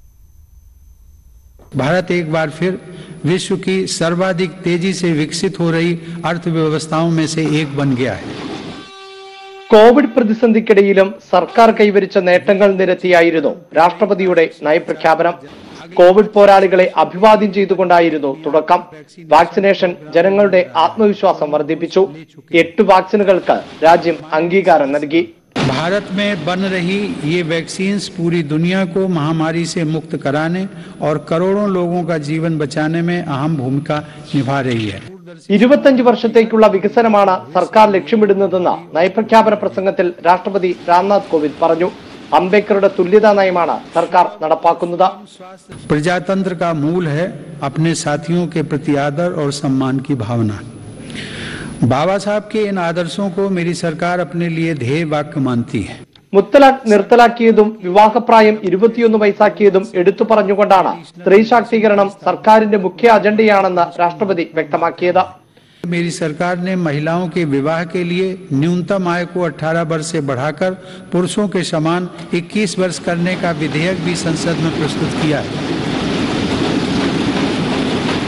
भारत एक बार फिर विश्व की सर्वाधिक तेजी से विकसित हो रही अर्थव्यवस्थाओं में से एक बन गया है കോവിഡ് പ്രതിസന്ധിക്കിടയിലും സർക്കാർ കൈവരിച്ച നേട്ടങ്ങൾ നിരത്തിയായിരുന്നു രാഷ്ട്രപതിയുടെ നയപ്രഖ്യാപനം കോവിഡ് പോരാളികളെ അഭിവാദ്യം ചെയ്തുകൊണ്ടായിരുന്നു തുടക്കം വാക്സിനേഷൻ ജനങ്ങളുടെ ആത്മവിശ്വാസം വർദ്ധിപ്പിച്ചു എട്ട് വാക്സിനുകൾക്ക് രാജ്യം അംഗീകാരം നൽകി भारत में बन रही ये वैक्सीन्स पूरी दुनिया को महामारी से मुक्त कराने और करोड़ों लोगों का जीवन बचाने में अहम भूमिका निभा रही है ഇരുപത്തഞ്ച് വർഷത്തേക്കുള്ള വികസനമാണ് സർക്കാർ ലക്ഷ്യമിടുന്നതെന്ന് നയപ്രഖ്യാപന പ്രസംഗത്തിൽ രാഷ്ട്രപതി രാംനാഥ് കോവിന്ദ് പറഞ്ഞു അംബേദ്കറുടെ തുല്യതാ നയമാണ് സർക്കാർ നടപ്പാക്കുന്നത് प्रजातंत्र का मूल है अपने साथियों के प्रति आदर और सम्मान की भावना बाबा साहब के इन आदर्शों को मेरी सरकार अपने लिए ध्येय वाक्य मानती है മുത്തലാഖ് നിർത്തലാക്കിയതും വിവാഹപ്രായം ഇരുപത്തിയൊന്ന് വയസ്സാക്കിയതും എടുത്തു പറഞ്ഞുകൊണ്ടാണ് സ്ത്രീ ശാക്തീകരണം സർക്കാരിന്റെ മുഖ്യ അജണ്ടയാണെന്ന് രാഷ്ട്രപതി വ്യക്തമാക്കിയത് मेरी सरकार ने महिलाओं के विवाह के लिए न्यूनतम आय को 18 वर्ष से बढ़ाकर पुरुषों के समान 21 वर्ष करने का विधेयक भी संसद में प्रस्तुत किया है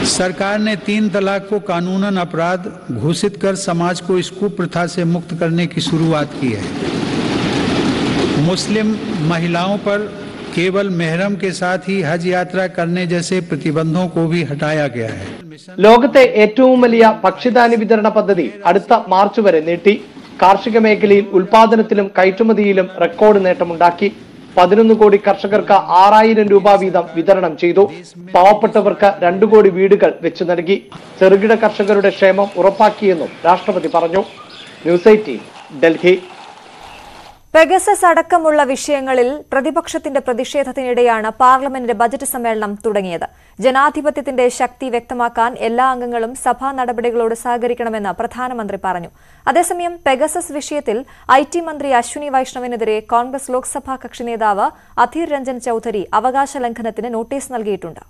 सरकार ने तीन तलाक को कानूनन अपराध घोषित कर समाज को इस कुप्रथा से मुक्त करने की शुरुआत की है मुस्लिम महिलाओं पर केवल मेहरम के साथ ही हज यात्रा करने जैसे प्रतिबंधों को भी हटाया गया है ലോകത്തെ ഏറ്റവും വലിയ ഭക്ഷ്യധാന്യ വിതരണ പദ്ധതി അടുത്ത മാർച്ച് വരെ നീട്ടി കാർഷിക മേഖലയിൽ ഉൽപാദനത്തിലും കയറ്റുമതിയിലും റെക്കോർഡ് നേട്ടമുണ്ടാക്കി പതിനൊന്ന് കോടി കർഷകർക്ക് ആറായിരം രൂപ വീതം വിതരണം ചെയ്തു പാവപ്പെട്ടവർക്ക് രണ്ടു കോടി വീടുകൾ വെച്ചു നൽകി ചെറുകിട കർഷകരുടെ ക്ഷേമം ഉറപ്പാക്കിയെന്നും രാഷ്ട്രപതി പറഞ്ഞു ന്യൂസ് എയ്റ്റീൻ ഡൽഹി പെഗസസ് അടക്കമുള്ള വിഷയങ്ങളിൽ പ്രതിപക്ഷത്തിന്റെ പ്രതിഷേധത്തിനിടെയാണ് പാർലമെന്റിന്റെ ബജറ്റ് സമ്മേളനം തുടങ്ങിയത് ജനാധിപത്യത്തിന്റെ ശക്തി വ്യക്തമാക്കാൻ എല്ലാ അംഗങ്ങളും സഭാ നടപടികളോട് സഹകരിക്കണമെന്ന് പ്രധാനമന്ത്രി പറഞ്ഞു അതേസമയം പെഗസസ് വിഷയത്തിൽ ഐ ടി മന്ത്രി അശ്വിനി വൈഷ്ണവിനെതിരെ കോൺഗ്രസ് ലോക്സഭാ കക്ഷി നേതാവ് അധീർ രഞ്ജൻ ചൌധരി അവകാശ ലംഘനത്തിന് നോട്ടീസ് നൽകിയിട്ടുണ്ട്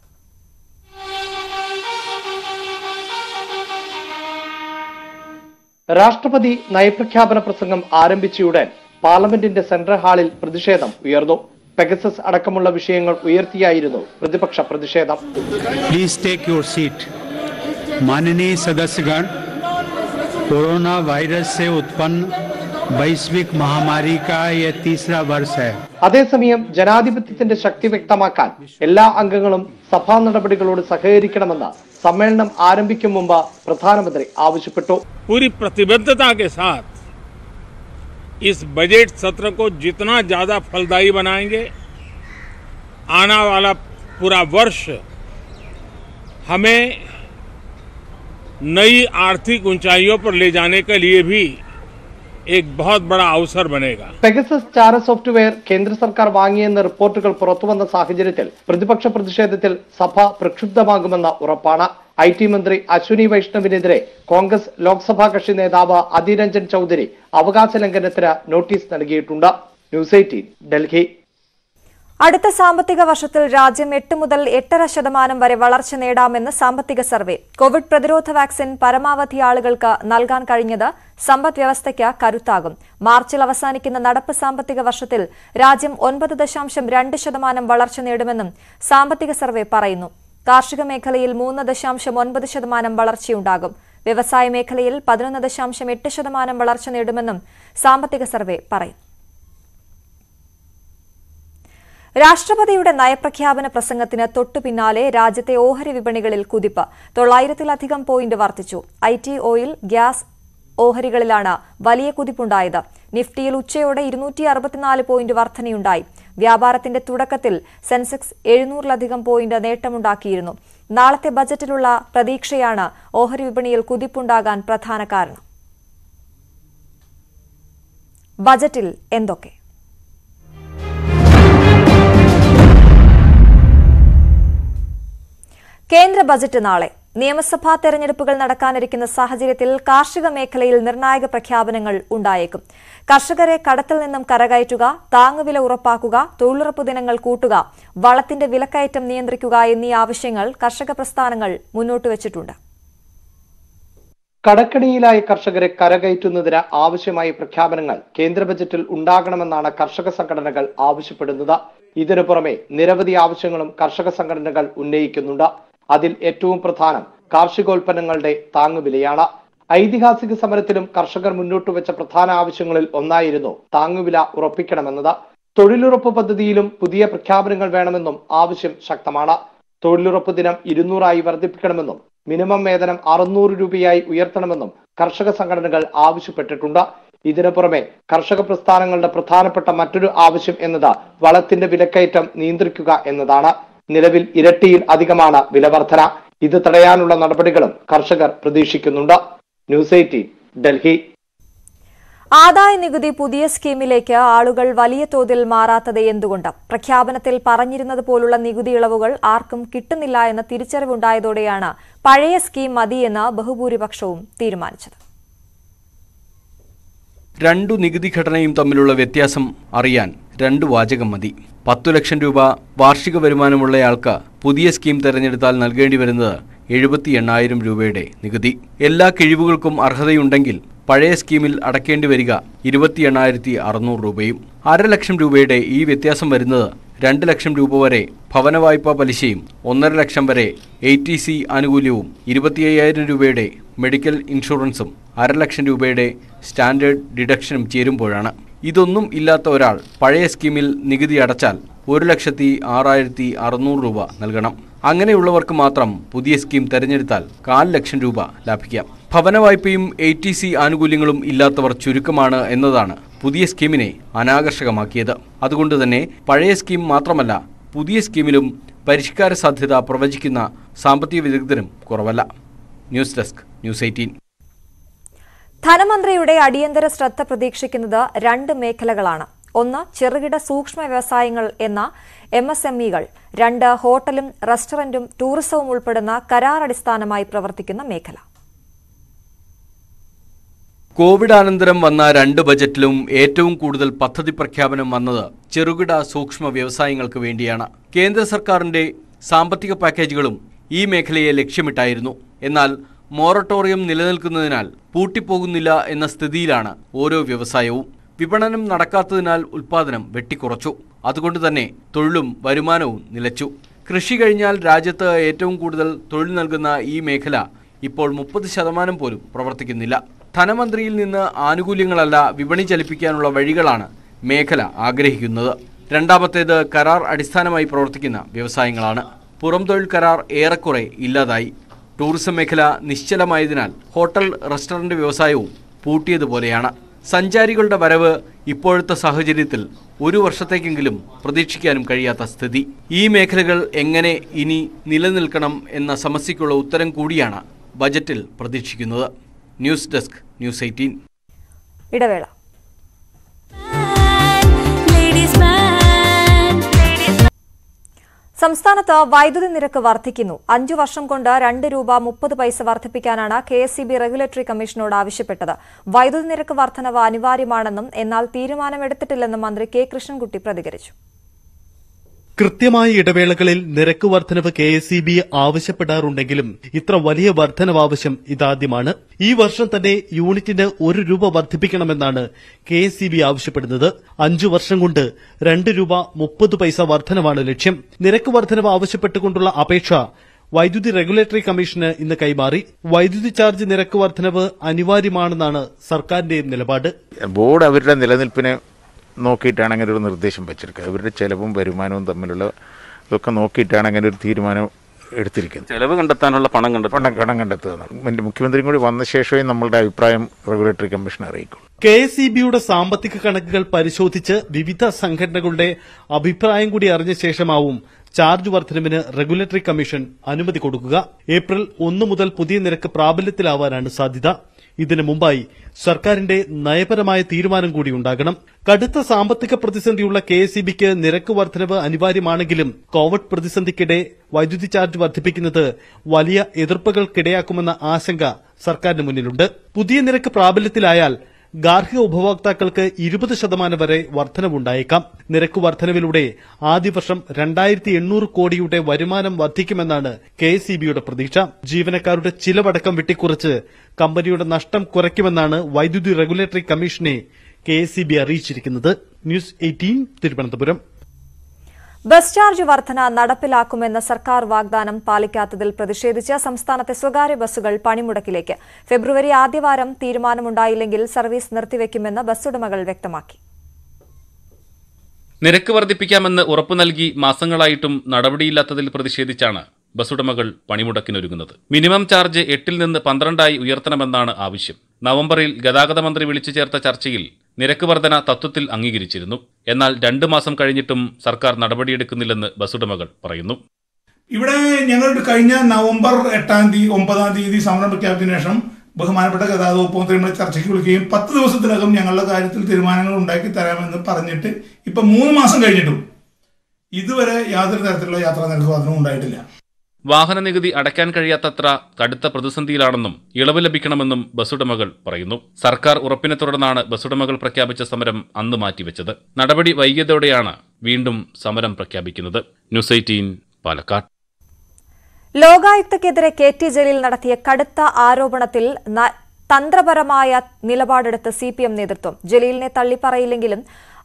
രാഷ്ട്രപതി നയപ്രഖ്യാപന പ്രസംഗം ആരംഭിച്ചയുടൻ പാർലമെന്റിന്റെ സെൻട്രൽ ഹാളിൽ പ്രതിഷേധം ഉയർന്നു പെഗസസ് അടക്കമുള്ള വിഷയങ്ങൾ ഉയർത്തിയായിരുന്നു പ്രതിപക്ഷ പ്രതിഷേധം प्लीज टेक योर सीट माननीय सदस्यगण कोरोना वायरस से उत्पन्न वैश्विक महामारी का यह तीसरा वर्ष है അതേസമയം ജനാധിപത്യത്തിന്റെ ശക്തി വ്യക്തമാക്കാൻ എല്ലാ അംഗങ്ങളും സഭാ നടപടികളോട് സഹകരിക്കണമെന്ന് സമ്മേളനം ആരംഭിക്കും മുമ്പ് പ്രധാനമന്ത്രി ആവശ്യപ്പെട്ടു पूरी प्रतिबद्धता के साथ इस बजट सत्र को जितना ज्यादा फलदायी बनाएंगे आने वाला पूरा वर्ष हमें नई आर्थिक ऊंचाइयों पर ले जाने के लिए भी एक बहुत बड़ा अवसर बनेगा പെഗസസ് ചാര സോഫ്റ്റ്വെയർ കേന്ദ്ര സർക്കാർ വാങ്ങിയെന്ന റിപ്പോർട്ടുകൾ പുറത്തുവന്ന സാഹചര്യത്തിൽ പ്രതിപക്ഷ പ്രതിഷേധത്തിൽ സഭ പ്രക്ഷുബ്ധമാകുമെന്ന ഉറപ്പാണ് ഐ ടി മന്ത്രി അശ്വിനി വൈഷ്ണവിനെതിരെ കോൺഗ്രസ് ലോക്സഭാ കക്ഷി നേതാവ് അധീർ രഞ്ജൻ ചൌധരി അവകാശ ലംഘനത്തിന് നോട്ടീസ് നൽകിയിട്ടുണ്ട് ന്യൂസ് എയ്റ്റീൻ ഡൽഹി അടുത്ത സാമ്പത്തിക വർഷത്തിൽ രാജ്യം എട്ട് മുതൽ എട്ടര ശതമാനം വരെ വളർച്ച നേടാമെന്ന് സാമ്പത്തിക സർവേ കോവിഡ് പ്രതിരോധ വാക്സിൻ പരമാവധി ആളുകൾക്ക് നൽകാൻ കഴിഞ്ഞത് സമ്പദ് വ്യവസ്ഥയ്ക്ക് കരുത്താകും മാർച്ചിൽ അവസാനിക്കുന്ന നടപ്പ് സാമ്പത്തിക വർഷത്തിൽ രാജ്യം ഒൻപത് ദശാംശം രണ്ട് ശതമാനം വളർച്ച നേടുമെന്നും സാമ്പത്തിക സർവേ പറയുന്നു കാർഷിക മേഖലയിൽ മൂന്ന് ദശാംശം ഒൻപത് ശതമാനം വളർച്ചയുണ്ടാകും വ്യവസായ മേഖലയിൽ പതിനൊന്ന് ദശാംശം എട്ട് ശതമാനം വളർച്ച നേടുമെന്നും സാമ്പത്തിക സർവേ പറയുന്നു രാഷ്ട്രപതിയുടെ നയപ്രഖ്യാപന പ്രസംഗത്തിന് തൊട്ടു പിന്നാലെ രാജ്യത്തെ ഓഹരി വിപണികളിൽ കുതിപ്പ് തൊള്ളായിരത്തിലധികം പോയിന്റ് വർദ്ധിച്ചു ഐ ടി ഓയിൽ ഗ്യാസ് ഓഹരികളിലാണ് വലിയ കുതിപ്പുണ്ടായത് നിഫ്റ്റിയിൽ ഉച്ചയോടെ ഇരുന്നൂറ്റി അറുപത്തിനാല് പോയിന്റ് വർധനയുണ്ടായി വ്യാപാരത്തിന്റെ തുടക്കത്തിൽ സെൻസെക്സ് എഴുന്നൂറിലധികം പോയിന്റ് നേട്ടമുണ്ടാക്കിയിരുന്നു നാളത്തെ ബജറ്റിലുള്ള പ്രതീക്ഷയാണ് ഓഹരി വിപണിയിൽ കുതിപ്പുണ്ടാകാൻ പ്രധാന കാരണം ബജറ്റിൽ എന്തൊക്കെ കേന്ദ്ര ബജറ്റ് നാളെ നിയമസഭാ തെരഞ്ഞെടുപ്പുകൾ നടക്കാനിരിക്കുന്ന സാഹചര്യത്തിൽ കാർഷിക മേഖലയിൽ നിർണായക പ്രഖ്യാപനങ്ങൾ ഉണ്ടായേക്കും കർഷകരെ കടത്തിൽ നിന്നും കരകയറ്റുക താങ്ങുവില ഉറപ്പാക്കുക തൊഴിലുറപ്പ് ദിനങ്ങൾ കൂട്ടുക വളത്തിന്റെ വിലക്കയറ്റം നിയന്ത്രിക്കുക എന്നീ ആവശ്യങ്ങൾ കർഷക പ്രസ്ഥാനങ്ങൾ മുന്നോട്ടുവച്ചിട്ടുണ്ട് കടക്കണിയിലായ കർഷകരെ കരകയറ്റുന്നതിന് ആവശ്യമായ പ്രഖ്യാപനങ്ങൾ കേന്ദ്ര ബജറ്റിൽ ഉണ്ടാകണമെന്നാണ് കർഷക സംഘടനകൾ ആവശ്യപ്പെടുന്നത് ഇതിനു പുറമെ നിരവധി ആവശ്യങ്ങളും കർഷക സംഘടനകൾ ഉന്നയിക്കുന്നുണ്ട് അതിൽ ഏറ്റവും പ്രധാനം കാർഷികോൽപ്പന്നങ്ങളുടെ താങ്ങുവിലയാണ് ഐതിഹാസിക സമരത്തിലും കർഷകർ മുന്നോട്ട് വെച്ച പ്രധാന ആവശ്യങ്ങളിൽ ഒന്നായിരുന്നു താങ്ങുവില ഉറപ്പിക്കണമെന്നത് തൊഴിലുറപ്പ് പദ്ധതിയിലും പുതിയ പ്രഖ്യാപനങ്ങൾ വേണമെന്നും ആവശ്യം ശക്തമാണ് തൊഴിലുറപ്പ് ദിനം ഇരുന്നൂറായി വർദ്ധിപ്പിക്കണമെന്നും മിനിമം വേതനം അറുന്നൂറ് രൂപയായി ഉയർത്തണമെന്നും കർഷക സംഘടനകൾ ആവശ്യപ്പെട്ടിട്ടുണ്ട് ഇതിനു പുറമെ കർഷക പ്രസ്ഥാനങ്ങളുടെ പ്രധാനപ്പെട്ട മറ്റൊരു ആവശ്യം എന്നത് വളത്തിന്റെ വിലക്കയറ്റം നിയന്ത്രിക്കുക എന്നതാണ് നിലവിൽ ഇരട്ടിയിൽ അധികമാണ് വില വർധന ഇത് തടയാനുള്ള നടപടികളും കർഷകർ പ്രതീക്ഷിക്കുന്നുണ്ട് ന്യൂസ് എയ്റ്റീൻ ഡൽഹി ആദായ നികുതി പുതിയ സ്കീമിലേക്ക് ആളുകൾ വലിയ തോതിൽ മാറാത്തത് എന്തുകൊണ്ട് പ്രഖ്യാപനത്തിൽ പറഞ്ഞിരുന്നത് പോലുള്ള നികുതി ഇളവുകൾ ആർക്കും കിട്ടുന്നില്ല എന്ന തിരിച്ചറിവുണ്ടായതോടെയാണ് പഴയ സ്കീം മതിയെന്ന് ബഹുഭൂരിപക്ഷവും തീരുമാനിച്ചത് രണ്ടു നികുതി ഘടനയും തമ്മിലുള്ള വ്യത്യാസം അറിയാൻ രണ്ട് വാചകം മതി പത്തു ലക്ഷം രൂപ വാർഷിക വരുമാനമുള്ളയാൾക്ക് പുതിയ സ്കീം തെരഞ്ഞെടുത്താൽ നൽകേണ്ടി വരുന്നത് എഴുപത്തി എണ്ണായിരം രൂപയുടെ നികുതി എല്ലാ കിഴിവുകൾക്കും അർഹതയുണ്ടെങ്കിൽ പഴയ സ്കീമിൽ അടക്കേണ്ടി വരിക ഇരുപത്തി എണ്ണായിരത്തി അറുന്നൂറ് രൂപയും അര ലക്ഷം രൂപയുടെ ഈ വ്യത്യാസം വരുന്നത് രണ്ട് ലക്ഷം രൂപ വരെ ഭവന വായ്പാ പലിശയും ഒന്നര ലക്ഷം വരെ എ ടി സി ആനുകൂല്യവും ഇരുപത്തി അയ്യായിരം രൂപയുടെ മെഡിക്കൽ ഇൻഷുറൻസും അര ലക്ഷം രൂപയുടെ സ്റ്റാൻഡേർഡ് ഡിഡക്ഷനും ചേരുമ്പോഴാണ് ഇതൊന്നും ഇല്ലാത്ത ഒരാൾ പഴയ സ്കീമിൽ നികുതി അടച്ചാൽ ഒരു ലക്ഷത്തി ആറായിരത്തി അറുന്നൂറ് രൂപ നൽകണം അങ്ങനെയുള്ളവർക്ക് മാത്രം പുതിയ സ്കീം തെരഞ്ഞെടുത്താൽ കാൽ ലക്ഷം രൂപ ലാഭിക്കാം ഭവന വായ്പയും എ ടി സി ആനുകൂല്യങ്ങളും ഇല്ലാത്തവർ ചുരുക്കമാണ് എന്നതാണ് പുതിയ സ്കീമിനെ അനാകർഷകമാക്കിയത് അതുകൊണ്ട് തന്നെ പഴയ സ്കീം മാത്രമല്ല പുതിയ സ്കീമിലും പരിഷ്കാര സാധ്യത പ്രവചിക്കുന്ന സാമ്പത്തിക വിദഗ്ധരും കുറവല്ല ന്യൂസ് ഡെസ്ക് ന്യൂസ് എയ്റ്റീൻ ധനമന്ത്രിയുടെ അടിയന്തര ശ്രദ്ധ പ്രതീക്ഷിക്കുന്നത് രണ്ട് മേഖലകളാണ് ഒന്ന് ചെറുകിട സൂക്ഷ്മ വ്യവസായങ്ങൾ എന്ന എം എസ് എം ഇകൾ രണ്ട് ഹോട്ടലും റെസ്റ്റോറന്റും ടൂറിസവും ഉൾപ്പെടുന്ന കരാർ അടിസ്ഥാനമായി പ്രവർത്തിക്കുന്ന മേഖല കോവിഡാനന്തരം വന്ന രണ്ട് ബജറ്റിലും ഏറ്റവും കൂടുതൽ പദ്ധതി പ്രഖ്യാപനം വന്നത് ചെറുകിട സൂക്ഷ്മ വ്യവസായങ്ങൾക്ക് വേണ്ടിയാണ് കേന്ദ്ര സർക്കാരിന്റെ സാമ്പത്തിക പാക്കേജുകളും ഈ മേഖലയെ ലക്ഷ്യമിട്ടായിരുന്നു എന്നാൽ മൊറട്ടോറിയം നിലനിൽക്കുന്നതിനാൽ പൂട്ടിപ്പോകുന്നില്ല എന്ന സ്ഥിതിയിലാണ് ഓരോ വ്യവസായവും വിപണനം നടക്കാത്തതിനാൽ ഉൽപാദനം വെട്ടിക്കുറച്ചു അതുകൊണ്ട് തന്നെ തൊഴിലും വരുമാനവും നിലച്ചു കൃഷി കഴിഞ്ഞാൽ രാജ്യത്ത് ഏറ്റവും കൂടുതൽ തൊഴിൽ നൽകുന്ന ഈ മേഖല ഇപ്പോൾ മുപ്പത് ശതമാനം പോലും പ്രവർത്തിക്കുന്നില്ല ധനമന്ത്രിയിൽ നിന്ന് ആനുകൂല്യങ്ങളല്ല വിപണി ചലിപ്പിക്കാനുള്ള വഴികളാണ് മേഖല ആഗ്രഹിക്കുന്നത് രണ്ടാമത്തേത് കരാർ അടിസ്ഥാനമായി പ്രവർത്തിക്കുന്ന വ്യവസായങ്ങളാണ് പുറം തൊഴിൽ കരാർ ഏറെക്കുറെ ഇല്ലാതായി ടൂറിസം മേഖല നിശ്ചലമായതിനാൽ ഹോട്ടൽ റെസ്റ്റോറന്റ് വ്യവസായവും പൂട്ടിയതുപോലെയാണ് സഞ്ചാരികളുടെ വരവ് ഇപ്പോഴത്തെ സാഹചര്യത്തിൽ ഒരു വർഷത്തേക്കെങ്കിലും പ്രതീക്ഷിക്കാനും കഴിയാത്ത സ്ഥിതി ഈ മേഖലകൾ എങ്ങനെ ഇനി നിലനിൽക്കണം എന്ന സമസ്യയ്ക്കുള്ള ഉത്തരം കൂടിയാണ് ബജറ്റിൽ പ്രതീക്ഷിക്കുന്നത് ന്യൂസ് ഡെസ്ക് ന്യൂസ് എയ്റ്റീൻ ഇടവേള Ladies man, സംസ്ഥാനത്ത് വൈദ്യുതി നിരക്ക് വർദ്ധിക്കുന്നു അഞ്ചു വർഷം കൊണ്ട് രണ്ട് രൂപ മുപ്പത് പൈസ വർദ്ധിപ്പിക്കാനാണ് K S C B regulatory കമ്മീഷനോട് ആവശ്യപ്പെട്ടത് വൈദ്യുതി നിരക്ക് വർധനവ് അനിവാര്യമാണെന്നും എന്നാൽ തീരുമാനമെടുത്തിട്ടില്ലെന്നും മന്ത്രി കെ കൃഷ്ണൻകുട്ടി പ്രതികരിച്ചു കൃത്യമായ ഇടവേളകളിൽ നിരക്ക് വർധനവ് കെ എസ് ഇ ബി ആവശ്യപ്പെടാറുണ്ടെങ്കിലും ഇത്ര വലിയ വർധനവ് ആവശ്യം ഇതാദ്യമാണ് ഈ വർഷം തന്നെ യൂണിറ്റിന് ഒരു രൂപ വർദ്ധിപ്പിക്കണമെന്നാണ് കെ എസ് ഇ ബി ആവശ്യപ്പെടുന്നത് അഞ്ചു വർഷം കൊണ്ട് രണ്ട് രൂപ മുപ്പത് പൈസ വർധനവാണ് ലക്ഷ്യം നിരക്ക് വർധനവ് ആവശ്യപ്പെട്ടുകൊണ്ടുള്ള അപേക്ഷ വൈദ്യുതി റെഗുലേറ്ററി കമ്മീഷന് ഇന്ന് കൈമാറി വൈദ്യുതി ചാർജ് നിരക്ക് വർധനവ് അനിവാര്യമാണെന്നാണ് സർക്കാരിന്റെ നിലപാട് ബോർഡ് അവരുടെ നിലനിൽപ്പിനെ നോക്കിയിട്ടാണ് അങ്ങനെ ഒരു നിർദ്ദേശം വെച്ചിരിക്കുക അവരുടെ ചെലവും വരുമാനവും തമ്മിലുള്ള ഇതൊക്കെ നോക്കിയിട്ടാണ് അങ്ങനെ ഒരു തീരുമാനം എടുത്തിരിക്കുന്നത് ചെലവ് കണ്ടെത്താനുള്ള പണം കണ്ടെത്തും പണം കടം കണ്ടെത്തുക മുഖ്യമന്ത്രിയും കൂടി വന്ന ശേഷമേ നമ്മളുടെ അഭിപ്രായം റെഗുലേറ്ററി കമ്മീഷൻ അറിയിക്കും കെ എസ് ഇ ബിയുടെ സാമ്പത്തിക കണക്കുകൾ പരിശോധിച്ച് വിവിധ സംഘടനകളുടെ അഭിപ്രായം കൂടി അറിഞ്ഞ ശേഷമാവും ചാർജ് വർധനവിന് റെഗുലേറ്ററി കമ്മീഷൻ അനുമതി കൊടുക്കുക ഏപ്രിൽ ഒന്ന് മുതൽ പുതിയ നിരക്ക് പ്രാബല്യത്തിലാവാനാണ് സാധ്യത ഇതിനു മുമ്പായി സർക്കാരിന്റെ നയപരമായ തീരുമാനം കൂടി ഉണ്ടാകണം കടുത്ത സാമ്പത്തിക പ്രതിസന്ധിയുള്ള കെ എസ് ഇ ബിക്ക് നിരക്ക് വർധനവ് അനിവാര്യമാണെങ്കിലും കോവിഡ് പ്രതിസന്ധിക്കിടെ വൈദ്യുതി ചാർജ് വർദ്ധിപ്പിക്കുന്നത് വലിയ എതിർപ്പുകൾക്കിടയാക്കുമെന്ന ആശങ്ക സർക്കാരിന് മുന്നിലുണ്ട് പുതിയ നിരക്ക് പ്രാബല്യത്തിലായാൽ ഗാർഹിക ഉപഭോക്താക്കൾക്ക് ഇരുപത് ശതമാനം വരെ വർധനവുണ്ടായേക്കാം നിരക്ക് വർധനവിലൂടെ ആദ്യ വർഷം രണ്ടായിരത്തി എണ്ണൂറ് കോടിയുടെ വരുമാനം വർദ്ധിക്കുമെന്നാണ് കെ എസ് ബിയുടെ പ്രതീക്ഷ ജീവനക്കാരുടെ ചിലവടക്കം വെട്ടിക്കുറച്ച് കമ്പനിയുടെ നഷ്ടം കുറയ്ക്കുമെന്നാണ് വൈദ്യുതി റെഗുലേറ്ററി കമ്മീഷനെ കെ എസ് ബി അറിയിച്ചിരിക്കുന്നത് News Eighteen Thiruvananthapuram bus charge വർധന നടപ്പിലാക്കുമെന്ന സർക്കാർ വാഗ്ദാനം പാലിക്കാത്തതിൽ പ്രതിഷേധിച്ച് സംസ്ഥാനത്തെ സ്വകാര്യ ബസ്സുകൾ പണിമുടക്കിലേക്ക് ഫെബ്രുവരി ആദ്യവാരം തീരുമാനമുണ്ടായില്ലെങ്കിൽ സർവീസ് നിർത്തിവെക്കുമെന്ന് ബസ് ഉടമകൾ വ്യക്തമാക്കി നിരക്ക് വർദ്ധിപ്പിക്കാമെന്ന് ഉറപ്പു നൽകി മാസങ്ങളായിട്ടും നടപടിയില്ലാത്തതിൽ പ്രതിഷേധിച്ചാണ് ബസ്സുടമകൾ പണിമുടക്കിനൊരുങ്ങുന്നത് മിനിമം ചാർജ് എട്ടിൽ നിന്ന് പന്ത്രണ്ടായി ഉയർത്തണമെന്നാണ് ആവശ്യം നവംബറിൽ ഗതാഗത മന്ത്രി വിളിച്ചു ചേർത്ത ചർച്ചയിൽ നിരക്ക് വർധന തത്വത്തിൽ അംഗീകരിച്ചിരുന്നു എന്നാൽ രണ്ടു മാസം കഴിഞ്ഞിട്ടും സർക്കാർ നടപടിയെടുക്കുന്നില്ലെന്ന് ബസ്സുടമകൾ പറയുന്നു ഇവിടെ ഞങ്ങൾ കഴിഞ്ഞ നവംബർ എട്ടാം തീയതി ഒമ്പതാം തീയതി സമരം പ്രഖ്യാപിച്ചതിനു ശേഷം ബഹുമാനപ്പെട്ട ഗതാഗത വകുപ്പ് മന്ത്രി നമ്മളെ ചർച്ചയ്ക്ക് വിളിക്കുകയും പത്ത് ദിവസത്തിനകം ഞങ്ങളുടെ കാര്യത്തിൽ തീരുമാനങ്ങൾ ഉണ്ടാക്കി തരാമെന്ന് പറഞ്ഞിട്ട് ഇപ്പൊ മൂന്ന് മാസം കഴിഞ്ഞിട്ടും ഇതുവരെ യാതൊരു തരത്തിലുള്ള യാത്രാ നിരക്ക് വർധനവും ഉണ്ടായിട്ടില്ല വാഹന നികുതി അടയ്ക്കാൻ കഴിയാത്തത്ര കടുത്ത പ്രതിസന്ധിയിലാണെന്നും ഇളവ് ലഭിക്കണമെന്നും ബസ്സുടമകൾ പറയുന്നു സർക്കാർ ഉറപ്പിനെ തുടർന്നാണ് ബസ്സുടമകൾ പ്രഖ്യാപിച്ച സമരം അന്ന് മാറ്റിവെച്ചത് നടപടി വൈകിയതോടെയാണ് വീണ്ടും സമരം പ്രഖ്യാപിക്കുന്നത് ന്യൂസ് എയ്റ്റീൻ പാലക്കാട് ലോകായുക്തക്കെതിരെ കെ ടി ജലീൽ നടത്തിയ കടുത്ത ആരോപണത്തിൽ ന- തന്ത്രപരമായ നിലപാടെടുത്ത് സി പി എം നേതൃത്വം ജലീലിനെ തള്ളിപ്പറയില്ലെങ്കിലും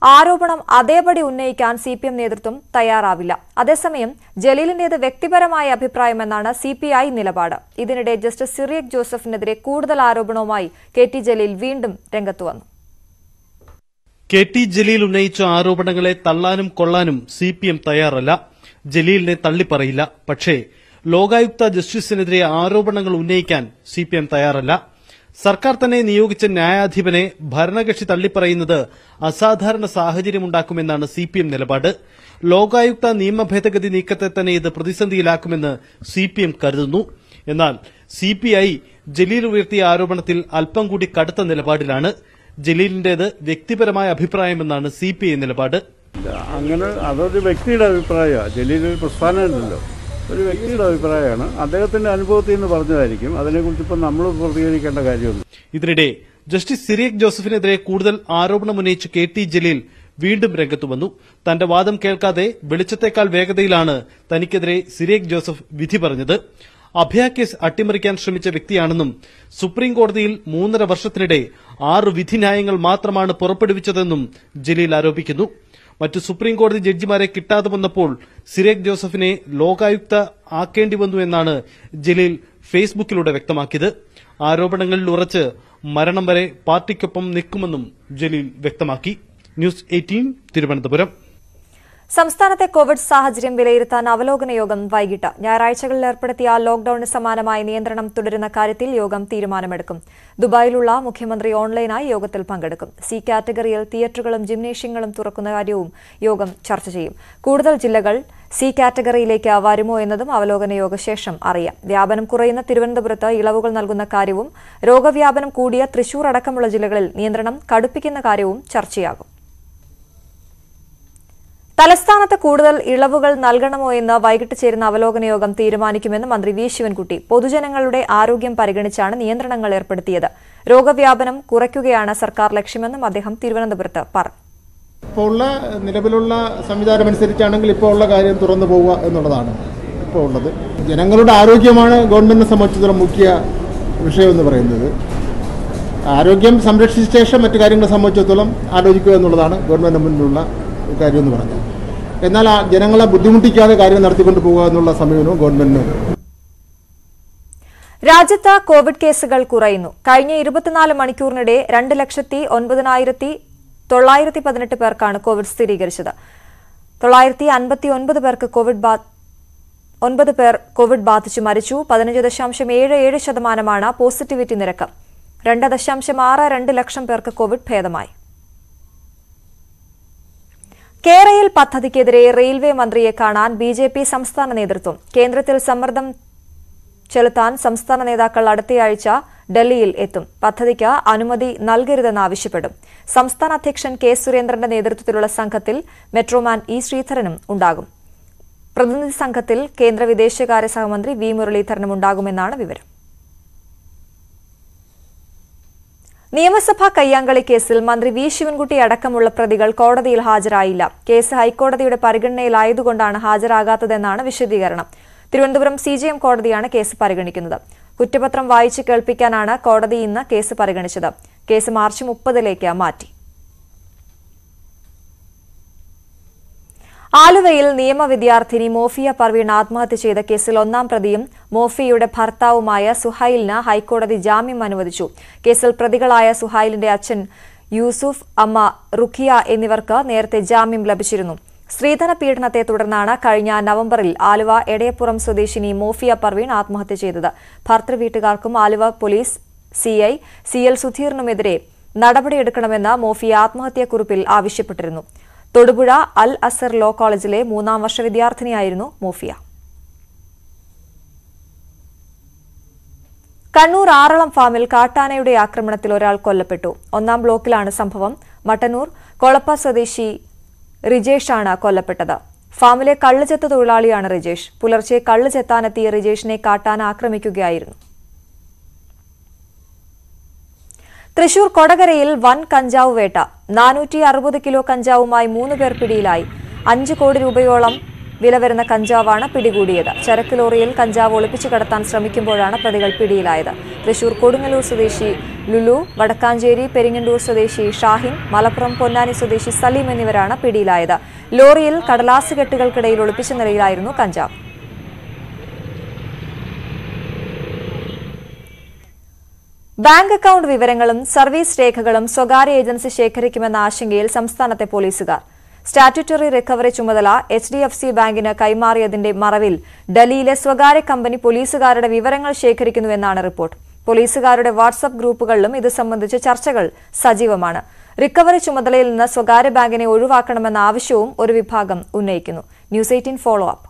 ആരോപണം അതേപടി ഉന്നയിക്കാൻ സി പി എം നേതൃത്വം തയ്യാറാവില്ല അതേസമയം ജലീലിന്റേത് വ്യക്തിപരമായ അഭിപ്രായമെന്നാണ് സി പി ഐ നിലപാട് ഇതിനിടെ ജസ്റ്റിസ് സിറിയക് ജോസഫിനെതിരെ കൂടുതൽ ആരോപണവുമായി കെ ടി ജലീൽ വീണ്ടും രംഗത്തു വന്നു കെ ടി ജലീൽ ഉന്നയിച്ച ആരോപണങ്ങളെ തള്ളാനും കൊള്ളാനും സി പി എം തയ്യാറല്ല ജലീലിനെ തള്ളിപ്പറയില്ല പക്ഷേ ലോകായുക്ത ജസ്റ്റിസിനെതിരെ ആരോപണങ്ങൾ ഉന്നയിക്കാൻ സി പി എം തയ്യാറല്ല സർക്കാർ തന്നെ നിയോഗിച്ച ന്യായാധിപനെ ഭരണകക്ഷി തള്ളിപ്പറയുന്നത് അസാധാരണ സാഹചര്യമുണ്ടാക്കുമെന്നാണ് സി പി എം നിലപാട് ലോകായുക്ത നിയമ ഭേദഗതി നീക്കത്തെ തന്നെ ഇത് പ്രതിസന്ധിയിലാക്കുമെന്ന് സി പി എം കരുതുന്നു എന്നാൽ സി പി ഐ ജലീൽ ഉയർത്തിയ ആരോപണത്തിൽ അല്പം കൂടി കടുത്ത നിലപാടിലാണ് ജലീലിന്റേത് വ്യക്തിപരമായ അഭിപ്രായമെന്നാണ് സി പി ഐ നിലപാട് അങ്ങനെ അതൊരു വ്യക്തിയുടെ അഭിപ്രായമാണ് ജലീൽ ഒരു പ്രസ്ഥാനമല്ലല്ലോ ഒരു വ്യക്തിയുടെ അഭിപ്രായമാണ് അദ്ദേഹത്തിന്റെ അനുഭവത്തിൽ നിന്ന് പറഞ്ഞതായിരിക്കും അതിനെക്കുറിച്ച് ഇപ്പം നമ്മൾ പ്രതികരിക്കേണ്ട കാര്യമൊന്നും ഇതിനിടെ ജസ്റ്റിസ് സിറിയക് ജോസഫിനെതിരെ കൂടുതൽ ആരോപണമുന്നയിച്ച് കെ ടി ജലീൽ വീണ്ടും രംഗത്തു വന്നു തന്റെ വാദം കേൾക്കാതെ വെളിച്ചത്തേക്കാൾ വേഗതയിലാണ് തനിക്കെതിരെ സിറിയക് ജോസഫ് വിധി പറഞ്ഞത് അഭയ കേസ് അട്ടിമറിക്കാൻ ശ്രമിച്ച വ്യക്തിയാണെന്നും സുപ്രീം കോടതിയിൽ മൂന്നര വർഷത്തിനിടെ ആറ് വിധിന്യായങ്ങൾ മാത്രമാണ് പുറപ്പെടുവിച്ചതെന്നും ജലീൽ ആരോപിക്കുന്നു മറ്റു സുപ്രീം കോടതി ജഡ്ജിമാരെ കിട്ടാതെ വന്നപ്പോൾ സിറേഖ് ജോസഫിനെ ലോകായുക്ത ആക്കേണ്ടി വന്നു എന്നാണ് ജലീൽ ഫേസ്ബുക്കിലൂടെ വ്യക്തമാക്കിയത് ആരോപണങ്ങളിൽ ഉറച്ച് മരണം വരെ പാർട്ടിക്കൊപ്പം നിൽക്കുമെന്നും ജലീൽ വ്യക്തമാക്കി ന്യൂസ് എയ്റ്റീൻ തിരുവനന്തപുരം സംസ്ഥാനത്തെ കോവിഡ് സാഹചര്യം വിലയിരുത്താൻ അവലോകന യോഗം വൈകിട്ട് ഞായറാഴ്ചകളിൽ ഏർപ്പെടുത്തിയ ലോക്ഡൌണിന് സമാനമായ നിയന്ത്രണം തുടരുന്ന കാര്യത്തിൽ യോഗം തീരുമാനമെടുക്കും ദുബായിലുള്ള മുഖ്യമന്ത്രി ഓൺലൈനായി യോഗത്തിൽ പങ്കെടുക്കും സി കാറ്റഗറിയിൽ തിയേറ്ററുകളും ജിംനേഷ്യങ്ങളും തുറക്കുന്ന കാര്യവും യോഗം ചർച്ച ചെയ്യും കൂടുതൽ ജില്ലകൾ സി കാറ്റഗറിയിലേക്ക് വരുമോ എന്നതും അവലോകന യോഗശേഷം അറിയാം വ്യാപനം കുറയുന്ന തിരുവനന്തപുരത്ത് ഇളവുകൾ നൽകുന്ന കാര്യവും രോഗവ്യാപനം കൂടിയ തൃശൂർ അടക്കമുള്ള ജില്ലകളിൽ നിയന്ത്രണം കടുപ്പിക്കുന്ന കാര്യവും ചർച്ചയാകും തലസ്ഥാനത്ത് കൂടുതൽ ഇളവുകൾ നൽകണമോ എന്ന് വൈകിട്ട് ചേരുന്ന അവലോകന യോഗം തീരുമാനിക്കുമെന്ന് മന്ത്രി വി ശിവൻകുട്ടി പൊതുജനങ്ങളുടെ ആരോഗ്യം പരിഗണിച്ചാണ് നിയന്ത്രണങ്ങൾ ഏർപ്പെടുത്തിയത് രോഗവ്യാപനം കുറയ്ക്കുകയാണ് സർക്കാർ ലക്ഷ്യമെന്നും അദ്ദേഹം തിരുവനന്തപുരത്ത് പറഞ്ഞു ഇപ്പോൾ ഉള്ള നിലവിലുള്ള സംവിധാനം അനുസരിച്ചാണെങ്കിൽ ഇപ്പോൾ ഉള്ള കാര്യം തുറന്നു പോവുക എന്നുള്ളതാണ് ഇപ്പോൾ ഉള്ളത് ജനങ്ങളുടെ ആരോഗ്യമാണ് ഗവൺമെന്റിനെ സംബന്ധിച്ചിടത്തോളം മുഖ്യ വിഷയം എന്ന് പറയുന്നത് ആരോഗ്യം സംരക്ഷിച്ച ശേഷം മറ്റു കാര്യങ്ങളെ സംബന്ധിച്ചിടത്തോളം ആലോചിക്കുക എന്നുള്ളതാണ് ഗവൺമെന്റിന് മുന്നിലുള്ള കാര്യം എന്ന് പറഞ്ഞത് എന്നാൽ ആ ജനങ്ങളെ ബുദ്ധിമുട്ടിക്കാതെ കാര്യം നടത്തിക്കൊണ്ട് പോകുക എന്നുള്ള സമീപനവും ഗവൺമെന്റിന് രാജ്യത്ത് കോവിഡ് കേസുകൾ കുറയുന്നു കഴിഞ്ഞ ഇരുപത്തിനാല് മണിക്കൂറിനിടെ രണ്ട് ലക്ഷത്തി ഒൻപതിനായിരത്തി തൊള്ളായിരത്തി പതിനെട്ട് പേർക്കാണ് കോവിഡ് സ്ഥിരീകരിച്ചത് തൊള്ളായിരത്തി അൻപത്തി ഒൻപത് പേർക്ക് കോവിഡ് ബാ ഒൻപത് പേർ കോവിഡ് ബാധിച്ചു മരിച്ചു പതിനഞ്ച് ദശാംശം ഏഴ് ഏഴ് ശതമാനമാണ് പോസിറ്റിവിറ്റി നിരക്ക് രണ്ട് ദശാംശം ആറ് രണ്ട് ലക്ഷം പേർക്ക് കോവിഡ് ഭേദമായി കേരയിൽ പദ്ധതിക്കെതിരെ റെയിൽവേ മന്ത്രിയെ കാണാൻ ബി ജെ പി സംസ്ഥാന നേതൃത്വം കേന്ദ്രത്തിൽ സമ്മർദ്ദം ചെലുത്താൻ സംസ്ഥാന നേതാക്കൾ അടുത്തയാഴ്ച ഡൽഹിയിൽ എത്തും പദ്ധതിക്ക് അനുമതി നൽകരുതെന്നാവശ്യപ്പെടും സംസ്ഥാന അധ്യക്ഷൻ കെ സുരേന്ദ്രന്റെ നേതൃത്വത്തിലുള്ള സംഘത്തിൽ മെട്രോമാൻ ഇ ശ്രീധരനും ഉണ്ടാകും പ്രതിനിധി സംഘത്തിൽ കേന്ദ്ര വിദേശകാര്യ സഹമന്ത്രി വി മുരളീധരനും ഉണ്ടാകുമെന്നാണ് വിവരം നിയമസഭാ കയ്യാങ്കളി കേസിൽ മന്ത്രി വി ശിവൻകുട്ടി അടക്കമുള്ള പ്രതികൾ കോടതിയിൽ ഹാജരായില്ല കേസ് ഹൈക്കോടതിയുടെ പരിഗണനയിലായതുകൊണ്ടാണ് ഹാജരാകാത്തതെന്നാണ് വിശദീകരണം തിരുവനന്തപുരം സി ജെ എം കോടതിയാണ് കേസ് പരിഗണിക്കുന്നത് കുറ്റപത്രം വായിച്ചു കേൾപ്പിക്കാനാണ് കോടതി ഇന്ന് കേസ് പരിഗണിച്ചത് കേസ് മാർച്ച് മുപ്പതിലേക്ക് മാറ്റി ആലുവയിൽ നിയമ വിദ്യാർത്ഥിനി മോഫിയ പർവീൺ ആത്മഹത്യ ചെയ്ത കേസിൽ ഒന്നാം പ്രതിയും മോഫിയയുടെ ഭർത്താവുമായ സുഹൈലിന് ഹൈക്കോടതി ജാമ്യം അനുവദിച്ചു കേസിൽ പ്രതികളായ സുഹൈലിന്റെ അച്ഛൻ യൂസുഫ് അമ്മ റുഖിയ എന്നിവർക്ക് നേരത്തെ ജാമ്യം ലഭിച്ചിരുന്നു സ്ത്രീധന പീഡനത്തെ തുടർന്നാണ് കഴിഞ്ഞ നവംബറിൽ ആലുവ എടയപ്പുറം സ്വദേശിനി മോഫിയ പർവീൺ ആത്മഹത്യ ചെയ്തത് ഭർത്തൃവീട്ടുകാർക്കും Aluva police CI C L സുധീറിനുമെതിരെ നടപടിയെടുക്കണമെന്ന് മോഫിയ ആത്മഹത്യാക്കുറിപ്പിൽ ആവശ്യപ്പെട്ടിരുന്നു തൊടുപുഴ അൽ അസർ ലോ കോളേജിലെ മൂന്നാം വർഷ വിദ്യാർത്ഥിനിയായിരുന്നു മോഫിയ കണ്ണൂർ ആറളം ഫാമിൽ കാട്ടാനയുടെ ആക്രമണത്തിൽ ഒരാൾ കൊല്ലപ്പെട്ടു ഒന്നാം ബ്ലോക്കിലാണ് സംഭവം മട്ടന്നൂർ കൊളപ്പ സ്വദേശി റിജേഷാണ് കൊല്ലപ്പെട്ടത് ഫാമിലെ കള്ളുചെത്ത തൊഴിലാളിയാണ് റിജേഷ് പുലർച്ചെ കള്ളു ചെത്താനെത്തിയ റിജേഷിനെ കാട്ടാന ആക്രമിക്കുകയായിരുന്നു തൃശൂർ കൊടകരയിൽ വൻ കഞ്ചാവ് വേട്ട നാനൂറ്റി അറുപത് കിലോ കഞ്ചാവുമായി മൂന്ന് പേർ പിടിയിലായി അഞ്ച് കോടി രൂപയോളം വില വരുന്ന കഞ്ചാവാണ് പിടികൂടിയത് ചരക്ക് ലോറിയിൽ കഞ്ചാവ് ഒളിപ്പിച്ചു കടത്താൻ ശ്രമിക്കുമ്പോഴാണ് പ്രതികൾ പിടിയിലായത് തൃശൂർ കൊടുങ്ങല്ലൂർ സ്വദേശി ലുലു വടക്കാഞ്ചേരി പെരിങ്ങണ്ടൂർ സ്വദേശി ഷാഹിൻ മലപ്പുറം പൊന്നാനി സ്വദേശി സലീം എന്നിവരാണ് പിടിയിലായത് ലോറിയിൽ കടലാസ് കെട്ടുകൾക്കിടയിൽ ഒളിപ്പിച്ച നിലയിലായിരുന്നു കഞ്ചാവ് ബാങ്ക് അക്കൌണ്ട് വിവരങ്ങളും സർവീസ് രേഖകളും സ്വകാര്യ ഏജൻസി ശേഖരിക്കുമെന്ന ആശങ്കയിൽ സംസ്ഥാനത്തെ പോലീസുകാർ സ്റ്റാറ്റ്യൂട്ടറി റിക്കവറി ചുമതല എച്ച് ഡി എഫ് സി ബാങ്കിന് കൈമാറിയതിന്റെ മറവിൽ ഡൽഹിയിലെ സ്വകാര്യ കമ്പനി പോലീസുകാരുടെ വിവരങ്ങൾ ശേഖരിക്കുന്നുവെന്നാണ് റിപ്പോർട്ട് പോലീസുകാരുടെ വാട്സ്ആപ്പ് ഗ്രൂപ്പുകളിലും ഇത് സംബന്ധിച്ച് ചർച്ചകൾ സജീവമാണ് റിക്കവറി ചുമതലയിൽ നിന്ന് സ്വകാര്യ ബാങ്കിനെ ഒഴിവാക്കണമെന്ന ആവശ്യവും ഒരു വിഭാഗം ഉന്നയിക്കുന്നു ന്യൂസ് എയ്റ്റീൻ ഫോളോ അപ്പ്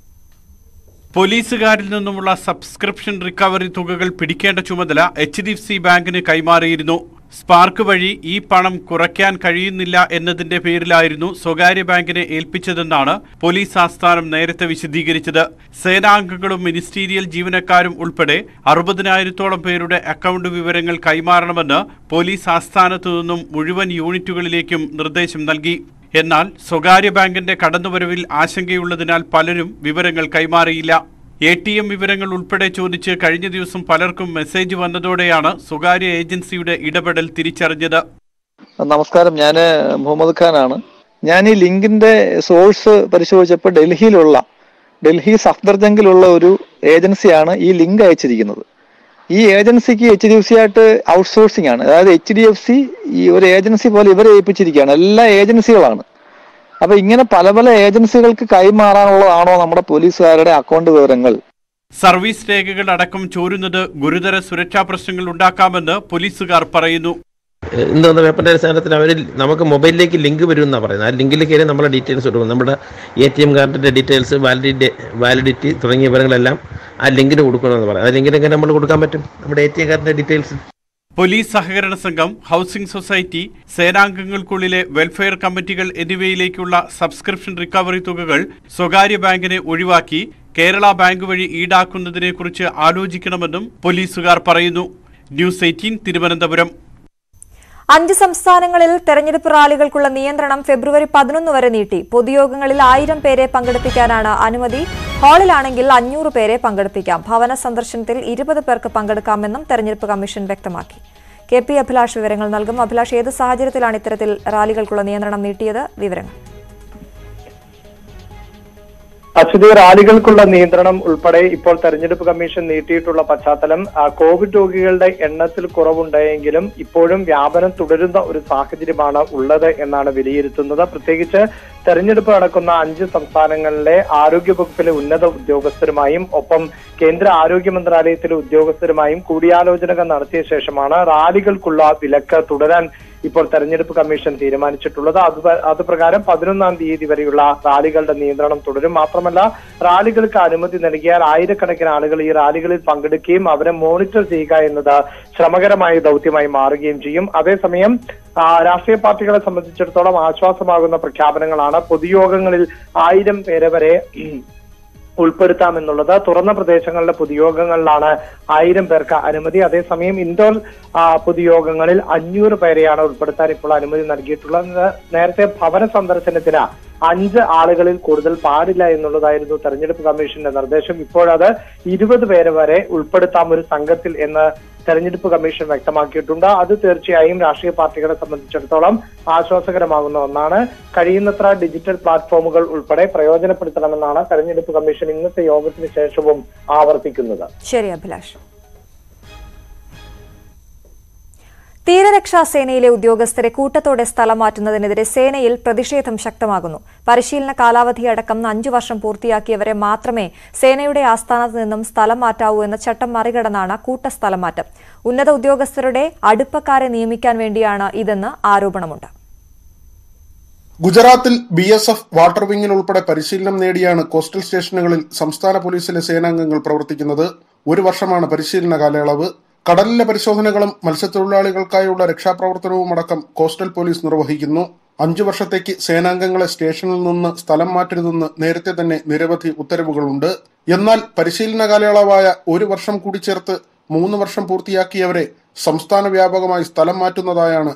പോലീസുകാരിൽ നിന്നുമുള്ള സബ്സ്ക്രിപ്ഷൻ റിക്കവറി തുകകൾ പിടിക്കേണ്ട ചുമതല എച്ച് ഡി എഫ് സി ബാങ്കിന് കൈമാറിയിരുന്നു സ്പാർക്ക് വഴി ഈ പണം കുറയ്ക്കാൻ കഴിയുന്നില്ല എന്നതിന്റെ പേരിലായിരുന്നു സ്വകാര്യ ബാങ്കിനെ ഏൽപ്പിച്ചതെന്നാണ് പോലീസ് ആസ്ഥാനം നേരത്തെ വിശദീകരിച്ചത് സേനാംഗങ്ങളും മിനിസ്റ്റീരിയൽ ജീവനക്കാരും ഉൾപ്പെടെ അറുപതിനായിരത്തോളം പേരുടെ അക്കൗണ്ട് വിവരങ്ങൾ കൈമാറണമെന്ന് പോലീസ് ആസ്ഥാനത്തു നിന്നും മുഴുവൻ യൂണിറ്റുകളിലേക്കും നിർദ്ദേശം നൽകി എന്നാൽ സ്വകാര്യ ബാങ്കിന്റെ കടന്നുവരവിൽ ആശങ്കയുള്ളതിനാൽ പലരും വിവരങ്ങൾ കൈമാറിയില്ല എ ടി എം വിവരങ്ങൾ ഉൾപ്പെടെ ചോദിച്ച് കഴിഞ്ഞ ദിവസം പലർക്കും മെസ്സേജ് വന്നതോടെയാണ് സ്വകാര്യ ഏജൻസിയുടെ ഇടപെടൽ തിരിച്ചറിഞ്ഞത് നമസ്കാരം ഞാൻ മുഹമ്മദ് ഖാനാണ് ഞാൻ ഈ ലിങ്കിന്റെ സോഴ്സ് പരിശോധിച്ചപ്പോൾ ഡൽഹിയിലുള്ള ഡൽഹി സഫ്ദർജംഗിലുള്ള ഒരു ഏജൻസിയാണ് ഈ ലിങ്ക് അയച്ചിരിക്കുന്നത് ഈ ഏജൻസിക്ക് എച്ച് ഡി എഫ് സി ആയിട്ട് ഔട്ട്സോഴ്സിംഗ് ആണ് അതായത് എച്ച് ഡി എഫ് സി ഈ ഒരു ഏജൻസി പോലെ ഇവരെ ഏൽപ്പിച്ചിരിക്കുകയാണ് എല്ലാ ഏജൻസികളാണ് അപ്പൊ ഇങ്ങനെ പല പല ഏജൻസികൾക്ക് കൈമാറാനുള്ളതാണോ നമ്മുടെ പോലീസുകാരുടെ അക്കൗണ്ട് വിവരങ്ങൾ സർവീസ് രേഖകൾ അടക്കം ചോരുന്നത് ഗുരുതര സുരക്ഷാ പ്രശ്നങ്ങൾ ഉണ്ടാക്കാമെന്ന് പോലീസുകാർ പറയുന്നു എന്തോന്ന് പേപ്പറിന്റെ അടിസ്ഥാനത്തിൽ അവർ നമുക്ക് മൊബൈലിലേക്ക് ലിങ്ക് വരും എന്നാണ് പറയുന്നത് ആ ലിങ്കിൽ കയറി നമ്മളെ ഡീറ്റെയിൽസ് കൊടുക്കും നമ്മുടെ എ ടി എം കാർഡിന്റെ ഡീറ്റെയിൽസ് വാലിഡിറ്റി വാലിഡിറ്റി തുടങ്ങിയ വിവരങ്ങളെല്ലാം ആ ലിങ്കിന് കൊടുക്കണമെന്ന് പറയാം ആ ലിങ്കിന് എങ്ങനെ നമ്മൾ കൊടുക്കാൻ പറ്റും നമ്മുടെ എ ടി എം കാർഡിന്റെ ഡീറ്റെയിൽസ് പോലീസ് സഹകരണ സംഘം ഹൗസിംഗ് സൊസൈറ്റി സേനാംഗങ്ങൾക്കുള്ളിലെ വെൽഫെയർ കമ്മിറ്റികൾ എന്നിവയിലേക്കുള്ള സബ്സ്ക്രിപ്ഷൻ റിക്കവറി തുകകൾ സ്വകാര്യ ബാങ്കിനെ ഒഴിവാക്കി കേരള ബാങ്ക് വഴി ഈടാക്കുന്നതിനെക്കുറിച്ച് ആലോചിക്കണമെന്നും പോലീസുകാർ പറയുന്നു ന്യൂസ് എയ്റ്റീൻ തിരുവനന്തപുരം അഞ്ച് സംസ്ഥാനങ്ങളിൽ തെരഞ്ഞെടുപ്പ് റാലികൾക്കുള്ള നിയന്ത്രണം ഫെബ്രുവരി പതിനൊന്ന് വരെ നീട്ടി പൊതുയോഗങ്ങളിൽ ആയിരം പേരെ പങ്കെടുപ്പിക്കാനാണ് അനുമതി ഹാളിലാണെങ്കിൽ അഞ്ഞൂറ് പേരെ പങ്കെടുപ്പിക്കാം ഭവന സന്ദർശനത്തിൽ ഇരുപത് പേർക്ക് പങ്കെടുക്കാമെന്നും തെരഞ്ഞെടുപ്പ് കമ്മീഷൻ വ്യക്തമാക്കി കെ പി അഭിലാഷ് വിവരങ്ങൾ നൽകും അഭിലാഷ് ഏത് സാഹചര്യത്തിലാണ് ഇത്തരത്തിൽ റാലികൾക്കുള്ള നിയന്ത്രണം നീട്ടിയത് വിവരങ്ങൾ അശ്വതി റാലികൾക്കുള്ള നിയന്ത്രണം ഉൾപ്പെടെ ഇപ്പോൾ തെരഞ്ഞെടുപ്പ് കമ്മീഷൻ നീട്ടിയിട്ടുള്ള പശ്ചാത്തലം ആ, കോവിഡ് രോഗികളുടെ എണ്ണത്തിൽ കുറവുണ്ടായെങ്കിലും ഇപ്പോഴും വ്യാപനം തുടരുന്ന ഒരു സാഹചര്യമാണ് ഉള്ളത് എന്നാണ് വിലയിരുത്തുന്നത് പ്രത്യേകിച്ച് തെരഞ്ഞെടുപ്പ് നടക്കുന്ന അഞ്ച് സംസ്ഥാനങ്ങളിലെ ആരോഗ്യ വകുപ്പിലെ ഉന്നത ഉദ്യോഗസ്ഥരുമായും ഒപ്പം കേന്ദ്ര ആരോഗ്യ മന്ത്രാലയത്തിലെ ഉദ്യോഗസ്ഥരുമായും കൂടിയാലോചനകൾ നടത്തിയ ശേഷമാണ് റാലികൾക്കുള്ള വിലക്ക് തുടരാൻ ഇപ്പോൾ തെരഞ്ഞെടുപ്പ് കമ്മീഷൻ തീരുമാനിച്ചിട്ടുള്ളത് അത് പ- അത് പ്രകാരം പതിനൊന്നാം തീയതി വരെയുള്ള റാലികളുടെ നിയന്ത്രണം തുടരും മാത്രമല്ല റാലികൾക്ക് അനുമതി നൽകിയാൽ ആയിരക്കണക്കിന് ആളുകൾ ഈ റാലികളിൽ പങ്കെടുക്കുകയും അവരെ മോണിറ്റർ ചെയ്യുക എന്നത് ശ്രമകരമായ ദൗത്യമായി മാറുകയും ചെയ്യും അതേസമയം ആ, രാഷ്ട്രീയ പാർട്ടികളെ സംബന്ധിച്ചിടത്തോളം ആശ്വാസമാകുന്ന പ്രഖ്യാപനങ്ങളാണ് പൊതുയോഗങ്ങളിൽ ആയിരം പേരെ വരെ ഉം, ഉൾപ്പെടുത്താമെന്നുള്ളത് തുറന്ന പ്രദേശങ്ങളിലെ പൊതുയോഗങ്ങളിലാണ് ആയിരം പേർക്ക് അനുമതി അതേസമയം ഇൻഡോർ ആ, പൊതുയോഗങ്ങളിൽ അഞ്ഞൂറ് പേരെയാണ് ഉൾപ്പെടുത്താൻ ഇപ്പോൾ അനുമതി നൽകിയിട്ടുള്ളത് നേരത്തെ ഭവന സന്ദർശനത്തിന് അഞ്ച് ആളുകളിൽ കൂടുതൽ പാടില്ല എന്നുള്ളതായിരുന്നു തെരഞ്ഞെടുപ്പ് കമ്മീഷന്റെ നിർദ്ദേശം ഇപ്പോഴത് ഇരുപത് പേരെ വരെ ഉൾപ്പെടുത്താം ഒരു സംഘത്തിൽ എന്ന് തെരഞ്ഞെടുപ്പ് കമ്മീഷൻ വ്യക്തമാക്കിയിട്ടുണ്ട് അത് തീർച്ചയായും രാഷ്ട്രീയ പാർട്ടികളെ സംബന്ധിച്ചിടത്തോളം ആശ്വാസകരമാകുന്ന ഒന്നാണ് കഴിയുന്നത്ര ഡിജിറ്റൽ പ്ലാറ്റ്ഫോമുകൾ ഉൾപ്പെടെ പ്രയോജനപ്പെടുത്തണമെന്നാണ് തെരഞ്ഞെടുപ്പ് കമ്മീഷൻ ഇന്നത്തെ യോഗത്തിന് ശേഷവും ആവർത്തിക്കുന്നത് ശരി അഭിലാഷ് തീരരക്ഷാ സേനയിലെ ഉദ്യോഗസ്ഥരെ കൂട്ടത്തോടെ സ്ഥലം മാറ്റുന്നതിനെതിരെ സേനയിൽ പ്രതിഷേധം ശക്തമാകുന്നു പരിശീലന കാലാവധി അടക്കം അഞ്ചു വർഷം പൂർത്തിയാക്കിയവരെ മാത്രമേ സേനയുടെ ആസ്ഥാനത്ത് നിന്നും സ്ഥലം മാറ്റാവൂ എന്ന ചട്ടം മറികടന്നാണ് കൂട്ട സ്ഥലം മാറ്റം ഉന്നത ഉദ്യോഗസ്ഥരുടെ അടുപ്പക്കാരെ നിയമിക്കാൻ വേണ്ടിയാണ് ഇതെന്ന് ആരോപണമുണ്ട് ഗുജറാത്തിൽ ബി എസ് എഫ് വാട്ടർ വിങ്ങിൽ ഉൾപ്പെടെ പരിശീലനം നേടിയാണ് കോസ്റ്റൽ സ്റ്റേഷനുകളിൽ സംസ്ഥാന പോലീസിലെ സേനാംഗങ്ങൾ പ്രവർത്തിക്കുന്നത് ഒരു വർഷമാണ് പരിശീലന കാലയളവ് കടലിലെ പരിശോധനകളും മത്സ്യത്തൊഴിലാളികൾക്കായുള്ള രക്ഷാപ്രവർത്തനവും അടക്കം കോസ്റ്റൽ പോലീസ് നിർവഹിക്കുന്നു അഞ്ചു വർഷത്തേക്ക് സേനാംഗങ്ങളെ സ്റ്റേഷനിൽ നിന്ന് സ്ഥലം മാറ്റരുതെന്ന് നേരത്തെ തന്നെ നിരവധി ഉത്തരവുകളുണ്ട് എന്നാൽ പരിശീലന കാലയളവായ ഒരു വർഷം കൂടി ചേർത്ത് മൂന്ന് വർഷം പൂർത്തിയാക്കിയവരെ സംസ്ഥാന വ്യാപകമായി സ്ഥലം മാറ്റുന്നതായാണ്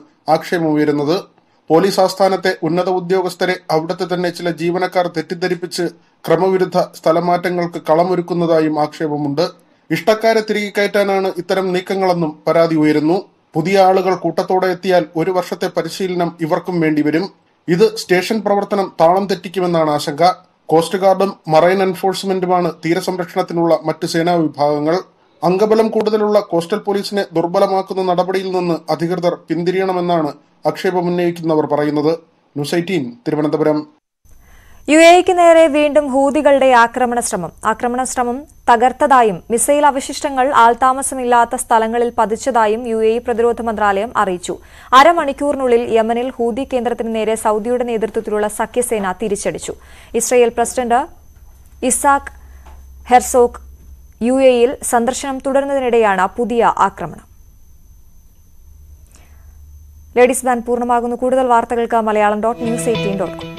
ആക്ഷേപമുയരുന്നത് പോലീസ് ആസ്ഥാനത്തെ ഉന്നത ഉദ്യോഗസ്ഥരെ അവിടുത്തെ തന്നെ ചില ജീവനക്കാർ തെറ്റിദ്ധരിപ്പിച്ച് ക്രമവിരുദ്ധ സ്ഥലമാറ്റങ്ങൾക്ക് കളമൊരുക്കുന്നതായും ആക്ഷേപമുണ്ട് ഇഷ്ടക്കാരെ തിരികെ കയറ്റാനാണ് ഇത്തരം നീക്കങ്ങളെന്നും പരാതി ഉയരുന്നു പുതിയ ആളുകൾ കൂട്ടത്തോടെ എത്തിയാൽ ഒരു വർഷത്തെ പരിശീലനം ഇവർക്കും വേണ്ടിവരും ഇത് സ്റ്റേഷൻ പ്രവർത്തനം താളം തെറ്റിക്കുമെന്നാണ് ആശങ്ക കോസ്റ്റ് ഗാർഡും മറൈൻ എൻഫോഴ്സ്മെന്റുമാണ് തീരസംരക്ഷണത്തിനുള്ള മറ്റ് സേനാ വിഭാഗങ്ങൾ അംഗബലം കൂടുതലുള്ള കോസ്റ്റൽ പോലീസിനെ ദുർബലമാക്കുന്ന നടപടിയിൽ നിന്ന് അധികൃതർ പിന്തിരിയണമെന്നാണ് ആക്ഷേപമുന്നയിക്കുന്നവർ പറയുന്നത് ന്യൂസ് എയ്റ്റീൻ തിരുവനന്തപുരം യു എക്ക് നേരെ വീണ്ടും ഹൂതികളുടെ ആക്രമണ ശ്രമം ആക്രമണ ശ്രമം തകർത്തതായും മിസൈൽ അവശിഷ്ടങ്ങൾ ആൾതാമസമില്ലാത്ത സ്ഥലങ്ങളിൽ പതിച്ചതായും യു എ പ്രതിരോധ മന്ത്രാലയം അറിയിച്ചു അരമണിക്കൂറിനുള്ളിൽ യമനിൽ ഹൂതി കേന്ദ്രത്തിന് നേരെ സൌദിയുടെ നേതൃത്വത്തിലുള്ള സഖ്യസേന തിരിച്ചടിച്ചു Israel president Isaac Herzog U എയിൽ സന്ദർശനം തുടരുന്നതിനിടെയാണ് പുതിയ ആക്രമണം ലേഡീസ് ബാൻഡ് പൂർണ്ണമാകുന്നു കൂടുതൽ വാർത്തകൾക്ക് Malayalam dot News Eighteen dot com